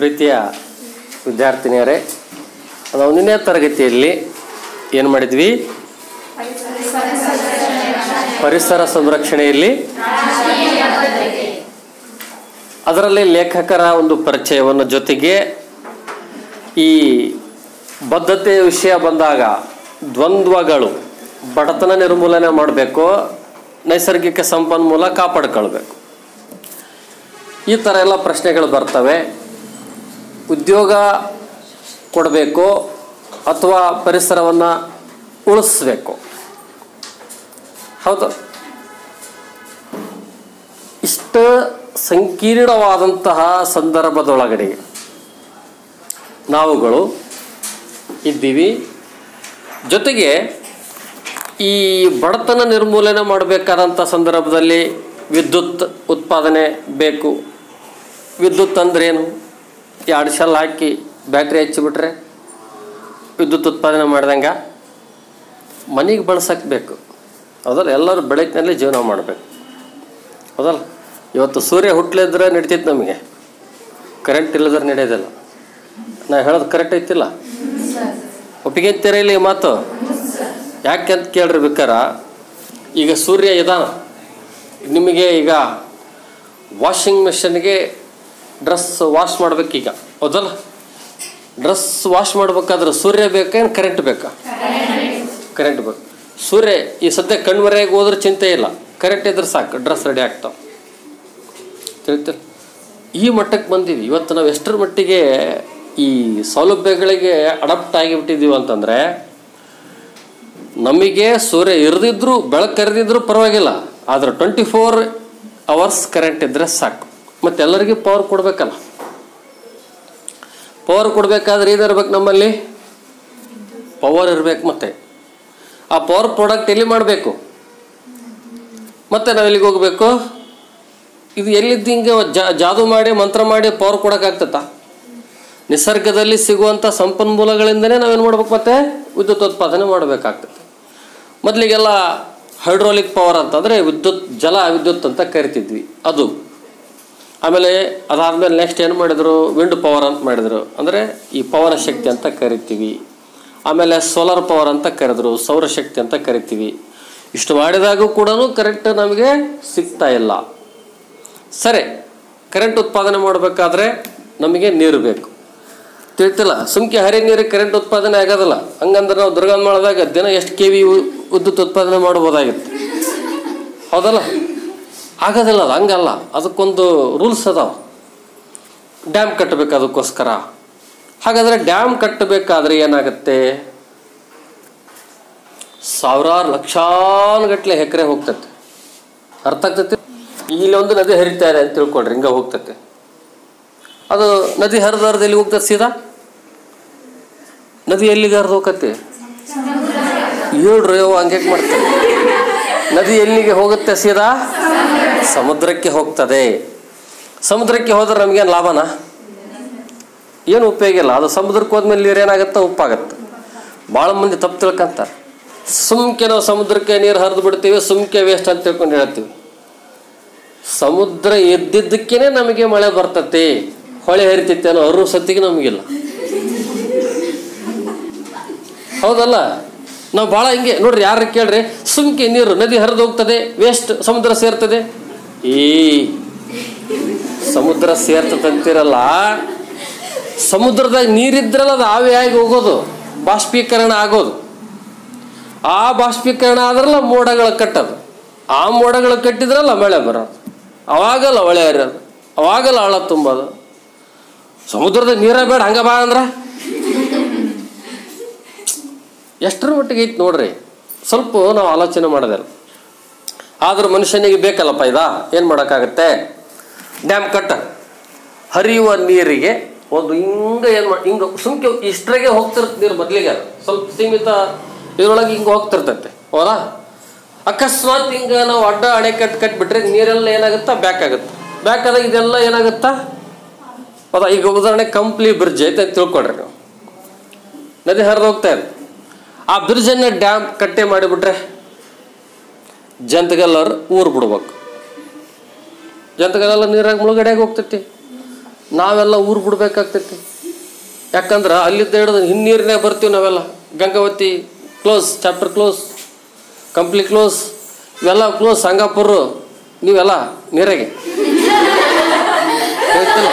ಪ್ರೀತಿಯ ವಿದ್ಯಾರ್ಥಿನಿಯರೇ ನಾವು ನಿನ್ನೆ ತರಗತಿಯಲ್ಲಿ ಏನು ಮಾಡಿದ್ವಿ ಪರಿಸರ ಸಂರಕ್ಷಣೆಯಲ್ಲಿ ಅದರಲ್ಲಿ ಲೇಖಕರ ಒಂದು ಪರಿಚಯವನ್ನು ಜೊತೆಗೆ ಈ ಬದ್ಧತೆಯ ವಿಷಯ ಬಂದಾಗ ದ್ವಂದ್ವಗಳು ಬಡತನ ನಿರ್ಮೂಲನೆ ಮಾಡಬೇಕು ನೈಸರ್ಗಿಕ ಸಂಪನ್ಮೂಲ ಕಾಪಾಡ್ಕೊಳ್ಬೇಕು ಈ ಥರ ಎಲ್ಲ ಪ್ರಶ್ನೆಗಳು ಬರ್ತವೆ ಉದ್ಯೋಗ ಕೊಡಬೇಕು ಅಥವಾ ಪರಿಸರವನ್ನು ಉಳಿಸ್ಬೇಕು ಹೌದು ಇಷ್ಟ ಸಂಕೀರ್ಣವಾದಂತಹ ಸಂದರ್ಭದೊಳಗಡೆ ನಾವುಗಳು ಇದ್ದೀವಿ ಜೊತೆಗೆ ಈ ಬಡತನ ನಿರ್ಮೂಲನೆ ಮಾಡಬೇಕಾದಂಥ ಸಂದರ್ಭದಲ್ಲಿ ವಿದ್ಯುತ್ ಉತ್ಪಾದನೆ ಬೇಕು ವಿದ್ಯುತ್ ಅಂದ್ರೇನು ಎರಡು ಶೆಲ್ ಹಾಕಿ ಬ್ಯಾಟ್ರಿ ಹಚ್ಚಿಬಿಟ್ರೆ ವಿದ್ಯುತ್ ಉತ್ಪಾದನೆ ಮಾಡ್ದಂಗೆ ಮನೆಗೆ ಬಳಸಕ್ಕೆ ಬೇಕು ಹೌದಲ್ಲ ಎಲ್ಲರೂ ಬೆಳಕಿನಲ್ಲಿ ಜೀವನ ಮಾಡಬೇಕು ಹೌದಲ್ಲ ಇವತ್ತು ಸೂರ್ಯ ಹುಟ್ಲಿದ್ರೆ ನಡೀತೈತೆ ನಮಗೆ ಕರೆಂಟ್ ಇಲ್ಲದ್ರೆ ನಡೆಯೋದಿಲ್ಲ ನಾ ಹೇಳೋದು ಕರೆಕ್ಟ್ ಐತಿಲ್ಲ ಒಪ್ಪಿಗೆ ಅಂತೀರ ಇಲ್ಲ ಈ ಮಾತು ಯಾಕೆ ಅಂತ ಕೇಳ್ರಿ ಬೇಕಾರ ಈಗ ಸೂರ್ಯ ಇದಾನ ನಿಮಗೆ ಈಗ ವಾಷಿಂಗ್ ಮೆಷಿನ್ಗೆ ಡ್ರೆಸ್ ವಾಶ್ ಮಾಡ್ಬೇಕೀಗ ಹೌದಲ್ಲ ಡ್ರೆಸ್ ವಾಶ್ ಮಾಡ್ಬೇಕಾದ್ರೆ ಸೂರ್ಯ ಬೇಕಾ ಏನು ಕರೆಂಟ್ ಬೇಕಾ ಕರೆಂಟ್ ಬೇಕು ಸೂರ್ಯ ಈ ಸದ್ಯ ಕಣ್ಮರೆಯಾಗಿ ಹೋದ್ರೆ ಚಿಂತೆ ಇಲ್ಲ ಕರೆಂಟ್ ಇದ್ರೆ ಸಾಕು ಡ್ರೆಸ್ ರೆಡಿ ಆಗ್ತಾವೆ ತಿಳಿತಿಲ್ಲ ಈ ಮಟ್ಟಕ್ಕೆ ಬಂದೀವಿ ಇವತ್ತು ನಾವು ಎಷ್ಟರ ಮಟ್ಟಿಗೆ ಈ ಸೌಲಭ್ಯಗಳಿಗೆ ಅಡಾಪ್ಟ್ ಆಗಿಬಿಟ್ಟಿದ್ದೀವಿ ಅಂತಂದರೆ ನಮಗೆ ಸೂರ್ಯ ಇರದಿದ್ರು ಬೆಳಕು ಕರೆದಿದ್ರು ಪರವಾಗಿಲ್ಲ ಆದರೆ ಟ್ವೆಂಟಿ ಫೋರ್ ಅವರ್ಸ್ ಕರೆಂಟ್ ಇದ್ದರೆ ಸಾಕು ಮತ್ತು ಎಲ್ಲರಿಗೂ ಪವರ್ ಕೊಡಬೇಕಲ್ಲ ಪವರ್ ಕೊಡಬೇಕಾದ್ರೆ ಇದಿರ್ಬೇಕು ನಮ್ಮಲ್ಲಿ ಪವರ್ ಇರಬೇಕು ಮತ್ತೆ ಆ ಪವರ್ ಪ್ರಾಡಕ್ಟ್ ಎಲ್ಲಿ ಮಾಡಬೇಕು ಮತ್ತೆ ನಾವು ಎಲ್ಲಿಗೆ ಹೋಗಬೇಕು ಇದು ಎಲ್ಲಿದ್ದು ಹಿಂಗೆ ಜಾ- ಜಾದು ಮಾಡಿ ಮಂತ್ರ ಮಾಡಿ ಪವರ್ ಕೊಡೋಕ್ಕಾಗ್ತತ್ತ ನಿಸರ್ಗದಲ್ಲಿ ಸಿಗುವಂಥ ಸಂಪನ್ಮೂಲಗಳಿಂದನೇ ನಾವೇನು ಮಾಡ್ಬೇಕು ಮತ್ತೆ ವಿದ್ಯುತ್ ಉತ್ಪಾದನೆ ಮಾಡಬೇಕಾಗ್ತದೆ ಮೊದಲಿಗೆಲ್ಲ ಹೈಡ್ರೋಲಿಕ್ ಪವರ್ ಅಂತಂದರೆ ವಿದ್ಯುತ್ ಜಲ ವಿದ್ಯುತ್ ಅಂತ ಕರಿತಿದ್ವಿ ಅದು ಆಮೇಲೆ ಅದಾದಮೇಲೆ ನೆಕ್ಸ್ಟ್ ಏನು ಮಾಡಿದರು ವಿಂಡ್ ಪವರ್ ಅಂತ ಮಾಡಿದರು ಅಂದರೆ ಈ ಪವನ ಶಕ್ತಿ ಅಂತ ಕರಿತೀವಿ ಆಮೇಲೆ ಸೋಲಾರ್ ಪವರ್ ಅಂತ ಕರೆದ್ರು ಸೌರಶಕ್ತಿ ಅಂತ ಕರಿತೀವಿ ಇಷ್ಟು ಮಾಡಿದಾಗೂ ಕೂಡ ಕರೆಂಟ್ ನಮಗೆ ಸಿಗ್ತಾ ಇಲ್ಲ ಸರಿ ಕರೆಂಟ್ ಉತ್ಪಾದನೆ ಮಾಡಬೇಕಾದ್ರೆ ನಮಗೆ ನೀರು ಬೇಕು ತಿಳಿತಿಲ್ಲ ಸುಮ್ಕೆ ಹರಿ ನೀರಿಗೆ ಕರೆಂಟ್ ಉತ್ಪಾದನೆ ಆಗೋದಿಲ್ಲ ಹಂಗಂದ್ರೆ ನಾವು ದುರ್ಗಂಧ ಮಾಡಿದಾಗ ದಿನ ಎಷ್ಟು ಕೆ ವಿ ವಿದ್ಯುತ್ ಉತ್ಪಾದನೆ ಮಾಡ್ಬೋದಾಗಿತ್ತು ಹೌದಲ್ಲ ಆಗೋದಿಲ್ಲ ಅದು ಹಂಗಲ್ಲ ಅದಕ್ಕೊಂದು ರೂಲ್ಸ್ ಅದಾವ ಡ್ಯಾಮ್ ಕಟ್ಟಬೇಕು ಅದಕ್ಕೋಸ್ಕರ ಹಾಗಾದರೆ ಡ್ಯಾಮ್ ಕಟ್ಟಬೇಕಾದ್ರೆ ಏನಾಗುತ್ತೆ ಸಾವಿರಾರು ಲಕ್ಷಾನುಗಟ್ಲೆ ಎಕರೆ ಹೋಗ್ತೈತೆ ಅರ್ಥ ಆಗ್ತೈತಿ ಇಲ್ಲೊಂದು ನದಿ ಹರಿತಾ ಇದೆ ಅಂತ ತಿಳ್ಕೊಳ್ರಿ ಹಿಂಗೆ ಹೋಗ್ತೈತೆ ಅದು ನದಿ ಹರಿದು ಹರಿದು ಎಲ್ಲಿ ಹೋಗ್ತದೆ ಸೀದಾ ನದಿ ಎಲ್ಲಿಗೆ ಹರಿದು ಹೋಗತ್ತೆ ಹೇಳ್ರಿ ಯವ್ವ ಹಂಗೆ ಮಾಡ್ತಾರೆ ನದಿ ಎಲ್ಲಿಗೆ ಹೋಗುತ್ತೆ ಸೀದಾ ಸಮುದ್ರಕ್ಕೆ ಹೋಗ್ತದೆ ಸಮುದ್ರಕ್ಕೆ ಹೋದ್ರೆ ನಮಗೇನು ಲಾಭನಾ ಏನು ಉಪಯೋಗ ಇಲ್ಲ ಅದು ಸಮುದ್ರಕ್ಕೆ ಹೋದ್ಮೇಲೆ ನೀರು ಏನಾಗುತ್ತೆ ಉಪ್ಪಾಗತ್ತೆ ಭಾಳ ಮಂದಿ ತಪ್ಪು ತಿಳ್ಕೊಂತಾರೆ ಸುಮ್ಕೆ ನಾವು ಸಮುದ್ರಕ್ಕೆ ನೀರು ಹರಿದು ಬಿಡ್ತೀವಿ ಸುಮ್ಕೆ ವೇಸ್ಟ್ ಅಂತ ತಿಳ್ಕೊಂಡು ಹೇಳ್ತೀವಿ ಸಮುದ್ರ ಎದ್ದಿದ್ದಕ್ಕೇನೆ ನಮಗೆ ಮಳೆ ಬರ್ತತಿ ಹೊಳೆ ಹರಿತೈತೆ ಅನ್ನೋ ಅರು ಸತ್ತಿಗೆ ನಮಗಿಲ್ಲ ಹೌದಲ್ಲ ನಾವು ಭಾಳ ಹಿಂಗೆ ನೋಡ್ರಿ ಯಾರು ಕೇಳ್ರಿ ಸುಮ್ಕೆ ನೀರು ನದಿ ಹರಿದು ಹೋಗ್ತದೆ ವೇಸ್ಟ್ ಸಮುದ್ರ ಸೇರ್ತದೆ ಈ ಸಮುದ್ರ ಸೇರ್ತದಂತಿರಲ್ಲ ಸಮುದ್ರದಾಗ ನೀರಿದ್ರಲ್ಲ ಅದು ಆವಿಯಾಗಿ ಹೋಗೋದು ಬಾಷ್ಪೀಕರಣ ಆಗೋದು ಆ ಬಾಷ್ಪೀಕರಣ ಆದ್ರಲ್ಲ ಮೋಡಗಳು ಕಟ್ಟೋದು ಆ ಮೋಡಗಳು ಕಟ್ಟಿದ್ರಲ್ಲ ಮಳೆ ಬರೋದು ಅವಾಗಲ್ಲ ಹೊಳೆ ಹರಿಯೋದು ಅವಾಗಲ್ಲ ಆಳ ತುಂಬೋದು ಸಮುದ್ರದ ನೀರ ಬೇಡ ಹಂಗ ಬಾ ಅಂದ್ರ ಎಷ್ಟರ ಮಟ್ಟಿಗೆ ಐತಿ ನೋಡ್ರಿ ಸ್ವಲ್ಪ ನಾವು ಆಲೋಚನೆ ಮಾಡೋದಿಲ್ಲ ಆದ್ರೂ ಮನುಷ್ಯನಿಗೆ ಬೇಕಲ್ಲಪ್ಪ ಇದಾ ಏನು ಮಾಡೋಕ್ಕಾಗತ್ತೆ ಡ್ಯಾಮ್ ಕಟ್ಟ ಹರಿಯುವ ನೀರಿಗೆ ಒಂದು ಹಿಂಗೆ ಏನು ಮಾಡಿ ಹಿಂಗೆ ಸುಮ್ಕೆ ಇಷ್ಟ್ರಾಗೆ ಹೋಗ್ತಿರ್ತ ನೀರು ಮೊದಲಿಗೆ ಅದು ಸ್ವಲ್ಪ ಸೀಮಿತ ಇದ್ರೊಳಗೆ ಹಿಂಗೆ ಹೋಗ್ತಿರ್ತೈತೆ ಹೌದಾ ಅಕಸ್ಮಾತ್ ಹಿಂಗೆ ನಾವು ಅಡ್ಡ ಅಣೆಕಟ್ಟು ಕಟ್ಬಿಟ್ರೆ ನೀರೆಲ್ಲ ಏನಾಗುತ್ತಾ ಬ್ಯಾಕ್ ಆಗುತ್ತೆ ಬ್ಯಾಕ್ ಆದಾಗ ಇದೆಲ್ಲ ಏನಾಗುತ್ತಾ ಹೌದಾ ಈಗ ಉದಾಹರಣೆ ಕಂಪ್ಲಿ ಬ್ರಿಡ್ಜ್ ಐತೆ ಅಂತ ತಿಳ್ಕೊಡ್ರಿ ನೀವು ನದಿ ಹರಿದು ಹೋಗ್ತಾ ಇದೆ ಆ ಬ್ರಿಡ್ಜನ್ನು ಡ್ಯಾಮ್ ಕಟ್ಟೆ ಮಾಡಿಬಿಟ್ರೆ ಜಂತಗಲ್ಲರ್ ಊರು ಬಿಡ್ಬೇಕು ಜಂತಗಲ್ಲ ನೀರಾಗ ಮುಳುಗಡೆಯಾಗಿ ಹೋಗ್ತೈತಿ ನಾವೆಲ್ಲ ಊರು ಬಿಡ್ಬೇಕಾಗ್ತೈತಿ ಯಾಕಂದ್ರೆ ಅಲ್ಲಿದ್ದ ಹಿಡಿದು ಹಿನ್ನೀರನ್ನೇ ಬರ್ತೀವಿ ನಾವೆಲ್ಲ Gangavathi close chapter close Kampli close ಇವೆಲ್ಲ ಕ್ಲೋಸ್ ಸಂಗಾಪುರ ನೀವೆಲ್ಲ ನೀರಾಗೆ ಹೇಳ್ತಿಲ್ಲ?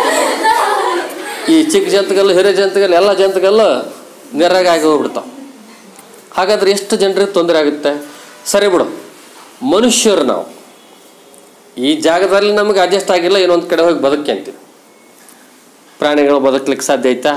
ಈ ಚಿಕ್ಕ ಜಂತಗಲ್ಲು ಹಿರಿಯ ಜಂತಗಲ್ಲು ಎಲ್ಲ ಜಂತಗಲ್ಲು ನೀರಾಗ ಆಗಿ ಹೋಗ್ಬಿಡ್ತಾವ ಹಾಗಾದ್ರೆ ಎಷ್ಟು ಜನರಿಗೆ ತೊಂದರೆ ಆಗುತ್ತೆ ಸರಿ ಬಿಡು ಮನುಷ್ಯರು ನಾವು ಈ ಜಾಗದಲ್ಲಿ ನಮಗೆ ಅಡ್ಜಸ್ಟ್ ಆಗಿಲ್ಲ ಇನ್ನೊಂದು ಕಡೆ ಹೋಗಿ ಬದುಕಿ ಅಂತೀವಿ ಪ್ರಾಣಿಗಳು ಬದುಕಲಿಕ್ಕೆ ಸಾಧ್ಯ ಐತಾ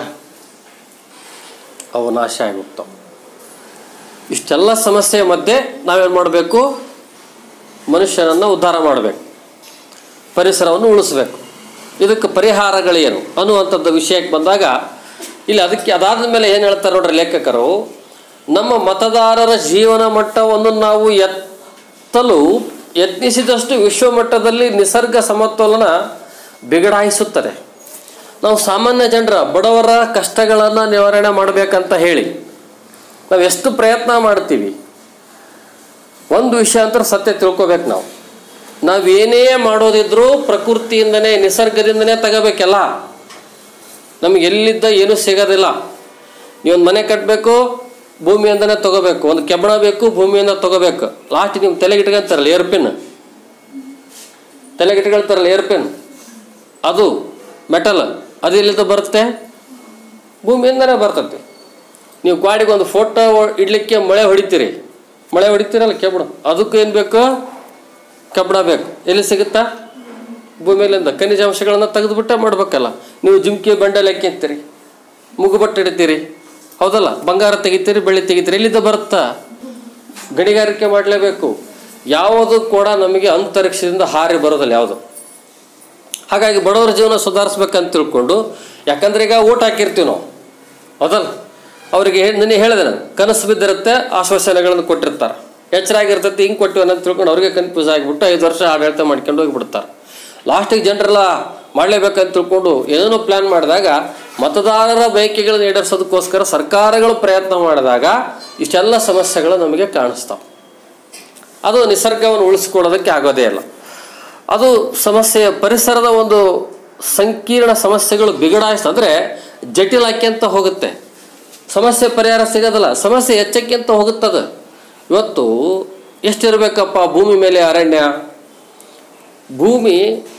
ಅವು ನಾಶ ಆಗೋಗ್ತಾವೆ ಇಷ್ಟೆಲ್ಲ ಸಮಸ್ಯೆಯ ಮಧ್ಯೆ ನಾವೇನು ಮಾಡಬೇಕು ಮನುಷ್ಯನನ್ನು ಉದ್ಧಾರ ಮಾಡಬೇಕು ಪರಿಸರವನ್ನು ಉಳಿಸ್ಬೇಕು ಇದಕ್ಕೆ ಪರಿಹಾರಗಳೇನು ಅನ್ನುವಂಥದ್ದು ವಿಷಯಕ್ಕೆ ಬಂದಾಗ ಇಲ್ಲಿ ಅದಕ್ಕೆ ಅದಾದ ಮೇಲೆ ಏನು ಹೇಳ್ತಾರೆ ನೋಡ್ರಿ ಲೇಖಕರು ನಮ್ಮ ಮತದಾರರ ಜೀವನ ಮಟ್ಟವನ್ನು ನಾವು ಎತ್ತಲು ಯತ್ನಿಸಿದಷ್ಟು ವಿಶ್ವ ಮಟ್ಟದಲ್ಲಿ ನಿಸರ್ಗ ಸಮತೋಲನ ಬಿಗಡಾಯಿಸುತ್ತದೆ ನಾವು ಸಾಮಾನ್ಯ ಜನರ ಬಡವರ ಕಷ್ಟಗಳನ್ನು ನಿವಾರಣೆ ಮಾಡಬೇಕಂತ ಹೇಳಿ ನಾವು ಎಷ್ಟು ಪ್ರಯತ್ನ ಮಾಡ್ತೀವಿ ಒಂದು ವಿಷಯ ಅಂತ ಸತ್ಯ ತಿಳ್ಕೊಬೇಕು ನಾವು ನಾವೇನೇ ಮಾಡೋದಿದ್ರೂ ಪ್ರಕೃತಿಯಿಂದನೇ ನಿಸರ್ಗದಿಂದನೇ ತಗೋಬೇಕೆಲ್ಲ ನಮ್ಗೆ ಎಲ್ಲಿದ್ದ ಏನೂ ಸಿಗೋದಿಲ್ಲ ನೀವೊಂದು ಮನೆ ಕಟ್ಟಬೇಕು ಭೂಮಿಯಿಂದನೇ ತಗೋಬೇಕು ಒಂದು ಕೆಬ್ಬಣ ಬೇಕು ಭೂಮಿಯಿಂದ ತಗೋಬೇಕು ಲಾಸ್ಟ್ ನೀವು ತಲೆಗಿಟ್ಕೊಂತಾರಲ್ಲ ಏರ್ಪಿನ್ ತಲೆಗಿಟ್ಕೊಳ್ತಾರಲ್ಲ ಏರ್ಪಿನ್ ಅದು ಮೆಟಲ್ ಅದು ಎಲ್ಲಿಂದ ಬರುತ್ತೆ ಭೂಮಿಯಿಂದನೇ ಬರ್ತೈತಿ ನೀವು ಗಾಡಿಗೆ ಒಂದು ಫೋಟೋ ಇಡ್ಲಿಕ್ಕೆ ಮಳೆ ಹೊಡಿತೀರಿ ಮಳೆ ಹೊಡಿತೀರಲ್ಲ ಕೆಬ್ಬಣ ಅದಕ್ಕೂ ಏನು ಬೇಕು ಕಬ್ಬಣ ಬೇಕು ಎಲ್ಲಿ ಸಿಗುತ್ತಾ ಭೂಮಿಯಲ್ಲಿಂದ ಖನಿಜಾಂಶಗಳನ್ನು ತೆಗೆದುಬಿಟ್ಟೆ ಮಾಡ್ಬೇಕಲ್ಲ ನೀವು ಜುಮ್ಕಿ ಬಂಡಲ್ ಹಾಕಿಂತೀರಿ ಮುಗುಬಟ್ಟು ಹಿಡಿತೀರಿ ಹೌದಲ್ಲ ಬಂಗಾರ ತೆಗಿತೀರಿ ಬೆಳ್ಳಿ ತೆಗಿತೀರಿ ಎಲ್ಲಿಂದ ಬರುತ್ತಾ ಗಣಿಗಾರಿಕೆ ಮಾಡಲೇಬೇಕು ಯಾವುದು ಕೂಡ ನಮಗೆ ಅಂತರಿಕ್ಷದಿಂದ ಹಾರಿ ಬರೋದಿಲ್ಲ ಯಾವುದು ಹಾಗಾಗಿ ಬಡವರ ಜೀವನ ಸುಧಾರಿಸ್ಬೇಕಂತ ತಿಳ್ಕೊಂಡು ಯಾಕಂದ್ರೆ ಈಗ ಊಟ ಹಾಕಿರ್ತೀವಿ ನಾವು ಹೌದಲ್ಲ ಅವರಿಗೆ ನಿನ್ನೆ ಹೇಳಿದೆ ನಾನು ಕನಸು ಬಿದ್ದಿರುತ್ತೆ ಆಶ್ವಾಸನೆಗಳನ್ನು ಕೊಟ್ಟಿರ್ತಾರೆ ಎಚ್ಚರ ಆಗಿರ್ತೈತಿ ಹಿಂಗೆ ಕೊಟ್ಟಿವಿ ಅಂತ ತಿಳ್ಕೊಂಡು ಅವ್ರಿಗೆ ಕನ್ಫ್ಯೂಸ್ ಆಗಿಬಿಟ್ಟು ಐದು ವರ್ಷ ಆಡಳಿತ ಮಾಡ್ಕೊಂಡು ಹೋಗಿಬಿಡ್ತಾರೆ ಲಾಸ್ಟಿಗೆ ಜನರೆಲ್ಲ ಮಾಡಲೇಬೇಕಂತ ತಿಳ್ಕೊಂಡು ಏನೇನೋ ಪ್ಲ್ಯಾನ್ ಮಾಡಿದಾಗ ಮತದಾರರ ಬಯಕೆಗಳನ್ನು ಈಡೇರಿಸೋದಕ್ಕೋಸ್ಕರ ಸರ್ಕಾರಗಳು ಪ್ರಯತ್ನ ಮಾಡಿದಾಗ ಇಷ್ಟೆಲ್ಲ ಸಮಸ್ಯೆಗಳು ನಮಗೆ ಕಾಣಿಸ್ತಾವೆ ಅದು ನಿಸರ್ಗವನ್ನು ಉಳಿಸ್ಕೊಳ್ಳೋದಕ್ಕೆ ಆಗೋದೇ ಇಲ್ಲ ಅದು ಸಮಸ್ಯೆಯ ಪರಿಸರದ ಒಂದು ಸಂಕೀರ್ಣ ಸಮಸ್ಯೆಗಳು ಬಿಗಡಾಯಿಸ್ತಂದ್ರೆ ಜಟಿಲ ಆಕ್ಯಂತ ಹೋಗುತ್ತೆ ಸಮಸ್ಯೆ ಪರಿಹಾರ ಸಿಗೋದಿಲ್ಲ ಸಮಸ್ಯೆ ಹೆಚ್ಚಕ್ಕಿಂತ ಹೋಗುತ್ತದ ಇವತ್ತು ಎಷ್ಟಿರಬೇಕಪ್ಪ ಭೂಮಿ ಮೇಲೆ ಅರಣ್ಯ ಭೂಮಿ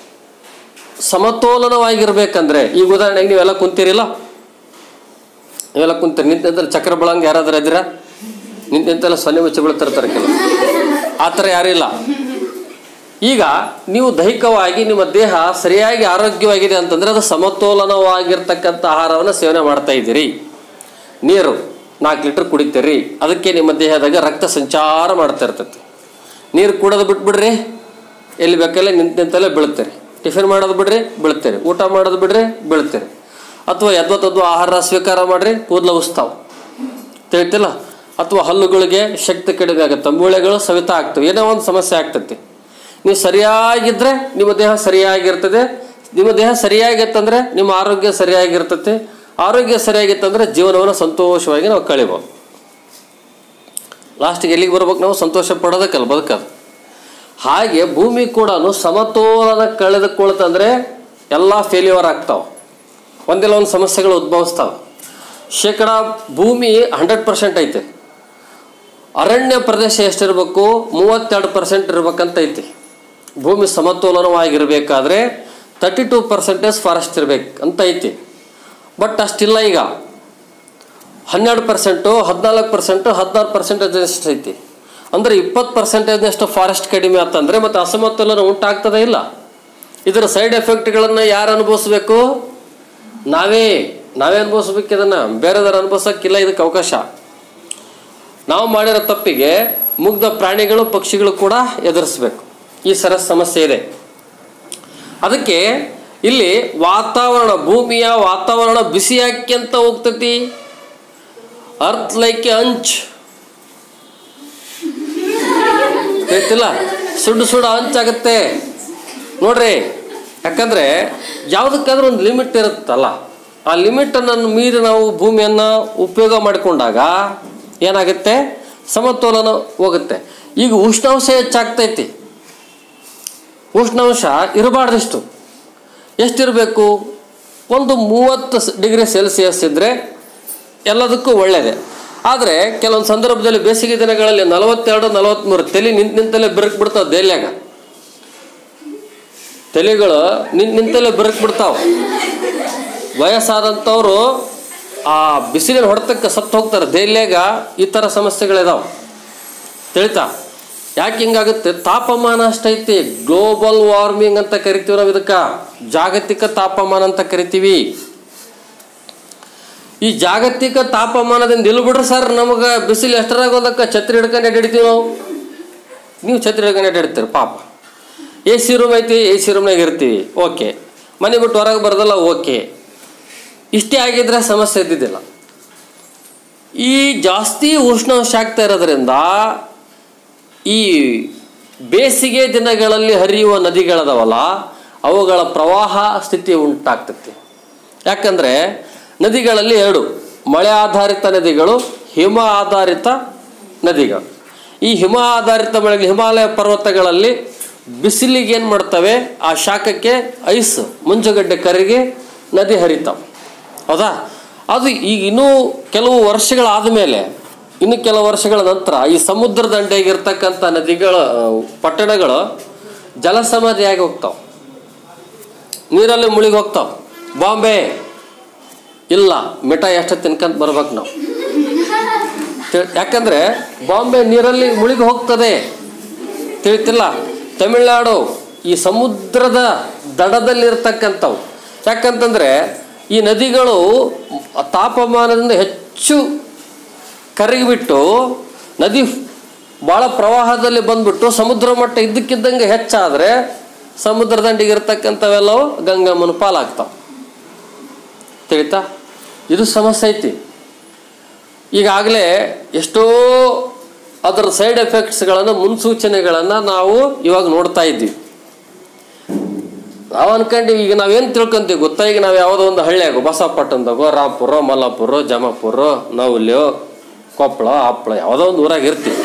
ಸಮತೋಲನವಾಗಿರ್ಬೇಕಂದ್ರೆ ಈಗ ಉದಾಹರಣೆಗೆ ನೀವೆಲ್ಲ ಕುಂತೀರಿಲ್ಲ ನೀವೆಲ್ಲ ಕುಂತೀರಿ ನಿಂತಂದ್ರೆ ಚಕ್ರ ಬಳಂಗ ಯಾರಾದ್ರೂ ಇದ್ದೀರಾ ನಿಂತೆಲ್ಲ ಸೊನ್ನೆ ಮುಚ್ಚಿ ಬೀಳ್ತಿರ್ತಾರೆ ಕೆಲವು ಆ ಥರ ಯಾರಿಲ್ಲ ಈಗ ನೀವು ದೈಹಿಕವಾಗಿ ನಿಮ್ಮ ದೇಹ ಸರಿಯಾಗಿ ಆರೋಗ್ಯವಾಗಿದೆ ಅಂತಂದ್ರೆ ಅದು ಸಮತೋಲನವಾಗಿರ್ತಕ್ಕಂಥ ಆಹಾರವನ್ನು ಸೇವನೆ ಮಾಡ್ತಾ ಇದ್ದೀರಿ ನೀರು ನಾಲ್ಕು ಲೀಟ್ರ್ ಕುಡಿತೀರಿ ಅದಕ್ಕೆ ನಿಮ್ಮ ದೇಹದಾಗ ರಕ್ತ ಸಂಚಾರ ಮಾಡ್ತಾ ಇರ್ತೈತಿ ನೀರು ಕುಡೋದು ಬಿಟ್ಬಿಡ್ರಿ ಎಲ್ಲಿ ಬೇಕಲ್ಲೇ ನಿಂತ ನಿಂತಲ್ಲೇ ಬೀಳ್ತೀರಿ ಟಿಫಿನ್ ಮಾಡೋದು ಬಿಡ್ರಿ ಬೀಳ್ತೀರಿ ಊಟ ಮಾಡೋದು ಬಿಡ್ರಿ ಬೀಳ್ತೀರಿ ಅಥವಾ ಯದ್ವತ್ತದ್ದು ಆಹಾರ ಸ್ವೀಕಾರ ಮಾಡ್ರಿ ಕೂದಲ ಉಸ್ತಾವ್ ತಿಳಿತಿಲ್ಲ ಅಥವಾ ಹಲ್ಲುಗಳಿಗೆ ಶಕ್ತಿ ಕಡಿಮೆ ಆಗುತ್ತೆ ಮೂಳೆಗಳು ಸವಿತಾ ಆಗ್ತವೆ ಏನೋ ಒಂದು ಸಮಸ್ಯೆ ಆಗ್ತೈತಿ ನೀವು ಸರಿಯಾಗಿದ್ದರೆ ನಿಮ್ಮ ದೇಹ ಸರಿಯಾಗಿರ್ತದೆ ನಿಮ್ಮ ದೇಹ ಸರಿಯಾಗಿತ್ತಂದ್ರೆ ನಿಮ್ಮ ಆರೋಗ್ಯ ಸರಿಯಾಗಿರ್ತೈತಿ ಆರೋಗ್ಯ ಸರಿಯಾಗಿತ್ತಂದ್ರೆ ಜೀವನವನ್ನು ಸಂತೋಷವಾಗಿ ನಾವು ಕಳಿಬೋದು ಲಾಸ್ಟಿಗೆ ಎಲ್ಲಿಗೆ ಬರ್ಬೇಕು ನಾವು ಸಂತೋಷ ಪಡೋದಕ್ಕಲ್ಲ ಬದುಕೋದು ಹಾಗೆ ಭೂಮಿ ಕೂಡ ಸಮತೋಲನ ಕಳೆದುಕೊಳ್ತಂದ್ರೆ ಎಲ್ಲ ಫೇಲ್ಯೂರ್ ಆಗ್ತಾವೆ ಒಂದಿಲ್ಲ ಒಂದು ಸಮಸ್ಯೆಗಳು ಉದ್ಭವಿಸ್ತಾವೆ ಶೇಕಡ ಭೂಮಿ ಹಂಡ್ರೆಡ್ ಪರ್ಸೆಂಟ್ ಐತೆ ಅರಣ್ಯ ಪ್ರದೇಶ ಎಷ್ಟಿರಬೇಕು ಮೂವತ್ತೆರಡು ಪರ್ಸೆಂಟ್ ಇರ್ಬೇಕಂತ ಐತಿ ಭೂಮಿ ಸಮತೋಲನವಾಗಿರಬೇಕಾದ್ರೆ ತರ್ಟಿ ಟೂ ಪರ್ಸೆಂಟೇಜ್ ಫಾರೆಸ್ಟ್ ಇರ್ಬೇಕು ಅಂತ ಐತಿ ಬಟ್ ಅಷ್ಟಿಲ್ಲ ಈಗ ಹನ್ನೆರಡು ಪರ್ಸೆಂಟು ಹದಿನಾಲ್ಕು ಪರ್ಸೆಂಟು ಹದಿನಾರು ಪರ್ಸೆಂಟೇಜ್ ಅಷ್ಟು ಐತಿ ಅಂದರೆ ಇಪ್ಪತ್ತು ಪರ್ಸೆಂಟೇಜ್ನಷ್ಟು ಫಾರೆಸ್ಟ್ ಕಡಿಮೆ ಆತಂದರೆ ಮತ್ತು ಅಸಮತೋಲನ ಉಂಟಾಗ್ತದೆ ಇಲ್ಲ ಇದರ ಸೈಡ್ ಎಫೆಕ್ಟ್ಗಳನ್ನು ಯಾರು ಅನುಭವಿಸ್ಬೇಕು ನಾವೇ ನಾವೇ ಅನುಭವಿಸ್ಬೇಕು ಇದನ್ನು ಬೇರೆದವ್ರು ಅನುಭವಿಸೋಕ್ಕಿಲ್ಲ ಇದಕ್ಕೆ ಅವಕಾಶ ನಾವು ಮಾಡಿರೋ ತಪ್ಪಿಗೆ ಮುಗ್ಧ ಪ್ರಾಣಿಗಳು ಪಕ್ಷಿಗಳು ಕೂಡ ಎದುರಿಸ್ಬೇಕು ಈ ಸರ ಸಮಸ್ಯೆ ಇದೆ ಅದಕ್ಕೆ ಇಲ್ಲಿ ವಾತಾವರಣ ಭೂಮಿಯ ವಾತಾವರಣ ಬಿಸಿ ಯಾಕೆಂತ ಹೋಗ್ತತಿ ಅರ್ತ್ ಲೈಕ್ ಅಂಚ್ ಗೊತ್ತಿಲ್ಲ ಸುಡು ಸುಡು ಹಂಚಾಗತ್ತೆ ನೋಡ್ರಿ ಯಾಕಂದ್ರೆ ಯಾವುದಕ್ಕಾದ್ರೂ ಒಂದು ಲಿಮಿಟ್ ಇರುತ್ತಲ್ಲ ಆ ಲಿಮಿಟನ್ನು ಮೀರಿ ನಾವು ಭೂಮಿಯನ್ನು ಉಪಯೋಗ ಮಾಡಿಕೊಂಡಾಗ ಏನಾಗುತ್ತೆ ಸಮತೋಲನ ಹೋಗುತ್ತೆ ಈಗ ಉಷ್ಣಾಂಶ ಹೆಚ್ಚಾಗ್ತೈತಿ ಉಷ್ಣಾಂಶ ಇರಬಾರ್ದಿಷ್ಟು ಎಷ್ಟಿರಬೇಕು ಒಂದು ಮೂವತ್ತು ಸ್- ಡಿಗ್ರಿ ಸೆಲ್ಸಿಯಸ್ ಇದ್ದರೆ ಎಲ್ಲದಕ್ಕೂ ಒಳ್ಳೆಯದೇ ಆದರೆ ಕೆಲವೊಂದು ಸಂದರ್ಭದಲ್ಲಿ ಬೇಸಿಗೆ ದಿನಗಳಲ್ಲಿ ನಲವತ್ತೆರಡು ನಲವತ್ತ್ಮೂರು ತಲೆ ನಿಂತು ನಿಂತಲ್ಲೇ ಬೆರಕ್ ಬಿಡ್ತಾವೆ ದೇಲ್ಯಾಗ ತಲೆಗಳು ನಿಂತು ನಿಂತಲ್ಲೇ ಬೆರಕ್ ಬಿಡ್ತಾವೆ ವಯಸ್ಸಾದಂಥವ್ರು ಆ ಬಿಸಿಲಿನ ಹೊಡೆತಕ್ಕೆ ಸತ್ತು ಹೋಗ್ತಾರೆ ದೆಹಲಿಯಾಗ ಈ ಥರ ಸಮಸ್ಯೆಗಳಿದಾವೆ ತಿಳಿತಾ ಯಾಕೆ ಹಿಂಗಾಗುತ್ತೆ ತಾಪಮಾನ ಅಷ್ಟೈತಿ ಗ್ಲೋಬಲ್ ವಾರ್ಮಿಂಗ್ ಅಂತ ಕರಿತೀವಿ ನಾವು ಇದಕ್ಕೆ ಜಾಗತಿಕ ತಾಪಮಾನ ಅಂತ ಕರಿತೀವಿ ಈ ಜಾಗತಿಕ ತಾಪಮಾನದಿಂದ ಇಲ್ಲಿ ಬಿಡ್ರಿ ಸರ್ ನಮಗೆ ಬಿಸಿಲು ಎಷ್ಟರಾಗೋದಕ್ಕೆ ಛತ್ರಿ ಹಿಡ್ಕೊಂಡು ಅಡ್ಡಾಡ್ತೀವಿ ನಾವು ನೀವು ಛತ್ರಿ ಹಿಡ್ಕೊಂಡು ಅಡ್ಡಾಡ್ತೀರಿ ಪಾಪ ಎ ಸಿ ರೂಮ್ ಐತಿ ಎ ಸಿ ರೂಮ್ನಾಗ ಇರ್ತೀವಿ ಓಕೆ ಮನೆ ಬಿಟ್ಟು ಹೊರಗೆ ಬರೋದಲ್ಲ ಓಕೆ ಇಷ್ಟೇ ಆಗಿದ್ರೆ ಸಮಸ್ಯೆ ಇದ್ದಿದ್ದಿಲ್ಲ ಈ ಜಾಸ್ತಿ ಉಷ್ಣಾಂಶ ಆಗ್ತಾ ಇರೋದ್ರಿಂದ ಈ ಬೇಸಿಗೆ ದಿನಗಳಲ್ಲಿ ಹರಿಯುವ ನದಿಗಳದವಲ್ಲ ಅವುಗಳ ಪ್ರವಾಹ ಸ್ಥಿತಿ ಉಂಟಾಗ್ತೈತಿ ಯಾಕಂದರೆ ನದಿಗಳಲ್ಲಿ ಎರಡು ಮಳೆ ಆಧಾರಿತ ನದಿಗಳು ಹಿಮ ಆಧಾರಿತ ನದಿಗಳು ಈ ಹಿಮ ಆಧಾರಿತ ಮಳೆ ಹಿಮಾಲಯ ಪರ್ವತಗಳಲ್ಲಿ ಬಿಸಿಲಿಗೆ ಏನು ಮಾಡ್ತವೆ ಆ ಶಾಖಕ್ಕೆ ಐಸ್ ಮುಂಜಗಡ್ಡೆ ಕರಗಿ ನದಿ ಹರಿತಾವೆ ಹೌದಾ ಅದು ಈಗ ಇನ್ನೂ ಕೆಲವು ವರ್ಷಗಳಾದ ಮೇಲೆ ಇನ್ನು ಕೆಲವು ವರ್ಷಗಳ ನಂತರ ಈ ಸಮುದ್ರ ದಂಡೆಗಿರ್ತಕ್ಕಂಥ ನದಿಗಳ ಆ, ಪಟ್ಟಣಗಳು ಜಲಸಮಾಧಿಯಾಗಿ ಹೋಗ್ತಾವೆ ನೀರಲ್ಲಿ ಮುಳುಗಿ ಹೋಗ್ತಾವೆ ಬಾಂಬೆ ಇಲ್ಲ ಮಿಠಾಯಿ ಎಷ್ಟು ತಿನ್ಕೊಂತ ಬರ್ಬೇಕು ನಾವು ತಿ- ಯಾಕಂದ್ರೆ ಬಾಂಬೆ ನೀರಲ್ಲಿ ಮುಳುಗಿ ಹೋಗ್ತದೆ ತಿಳಿತಿಲ್ಲ ತಮಿಳುನಾಡು ಈ ಸಮುದ್ರದ ದಡದಲ್ಲಿರ್ತಕ್ಕಂಥವು ಯಾಕಂತಂದ್ರೆ ಈ ನದಿಗಳು ತಾಪಮಾನದಿಂದ ಹೆಚ್ಚು ಕರಗಿಬಿಟ್ಟು ನದಿ ಭಾಳ ಪ್ರವಾಹದಲ್ಲಿ ಬಂದ್ಬಿಟ್ಟು ಸಮುದ್ರ ಮಟ್ಟ ಇದ್ದಕ್ಕಿದ್ದಂಗೆ ಹೆಚ್ಚಾದರೆ ಸಮುದ್ರ ದಂಡಿಗಿರ್ತಕ್ಕಂಥವೆಲ್ಲವು ಗಂಗಮ್ಮನ ಪಾಲಾಗ್ತಾವೆ ತಿಳಿತಾ ಇದು ಸಮಸ್ಯೆ ಐತಿ ಈಗಾಗಲೇ ಎಷ್ಟೋ ಅದರ ಸೈಡ್ ಎಫೆಕ್ಟ್ಸ್ಗಳನ್ನು ಮುನ್ಸೂಚನೆಗಳನ್ನು ನಾವು ಇವಾಗ ನೋಡ್ತಾ ಇದ್ದೀವಿ ನಾವು ಅನ್ಕೊಂಡೀವಿ ಈಗ ನಾವೇನು ತಿಳ್ಕೊಂತೀವಿ ಗೊತ್ತಾ ಈಗ ನಾವು ಯಾವುದೋ ಒಂದು ಹಳ್ಳಿಯಾಗೋ ಬಸವಪಟ್ಟಣದಾಗೋ ರಾಂಪುರ ಮಲ್ಲಾಪುರ ಜಮಾಪುರ ನವಲ್ಯೋ ಕೊಪ್ಪಳ ಹಪ್ಪಳ ಯಾವುದೋ ಒಂದು ಊರಾಗ ಇರ್ತೀವಿ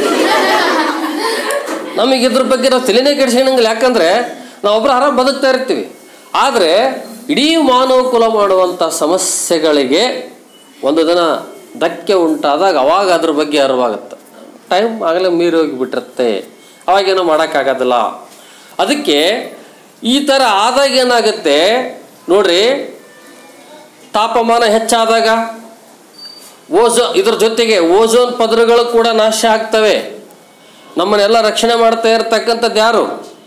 ನಮಗೆ ಇದ್ರ ಬಗ್ಗೆ ನಾವು ತಲೆನೇ ಕೆಡಿಸ್ಕೊಂಡಂಗಿಲ್ಲ ಯಾಕಂದ್ರೆ ನಾವೊಬ್ರು ಆರಾಮ್ ಬದುಕ್ತಾ ಇರ್ತೀವಿ ಆದರೆ ಇಡೀ ಮಾನವ ಕುಲ ಮಾಡುವಂಥ ಸಮಸ್ಯೆಗಳಿಗೆ ಒಂದು ದಿನ ಧಕ್ಕೆ ಉಂಟಾದಾಗ ಅವಾಗ ಅದ್ರ ಬಗ್ಗೆ ಅರಿವಾಗುತ್ತೆ ಟೈಮ್ ಆಗಲೇ ಮೀರಿ ಹೋಗಿಬಿಟ್ಟಿರುತ್ತೆ ಅವಾಗೇನೋ ಮಾಡೋಕ್ಕಾಗೋದಿಲ್ಲ ಅದಕ್ಕೆ ಈ ಥರ ಆದಾಗ ಏನಾಗುತ್ತೆ ನೋಡ್ರಿ ತಾಪಮಾನ ಹೆಚ್ಚಾದಾಗ ಓಝೋ ಇದ್ರ ಜೊತೆಗೆ ಓಝೋನ್ ಪದರಗಳು ಕೂಡ ನಾಶ ಆಗ್ತವೆ ನಮ್ಮನ್ನೆಲ್ಲ ರಕ್ಷಣೆ ಮಾಡ್ತಾ ಇರ್ತಕ್ಕಂಥದ್ದು ಯಾರು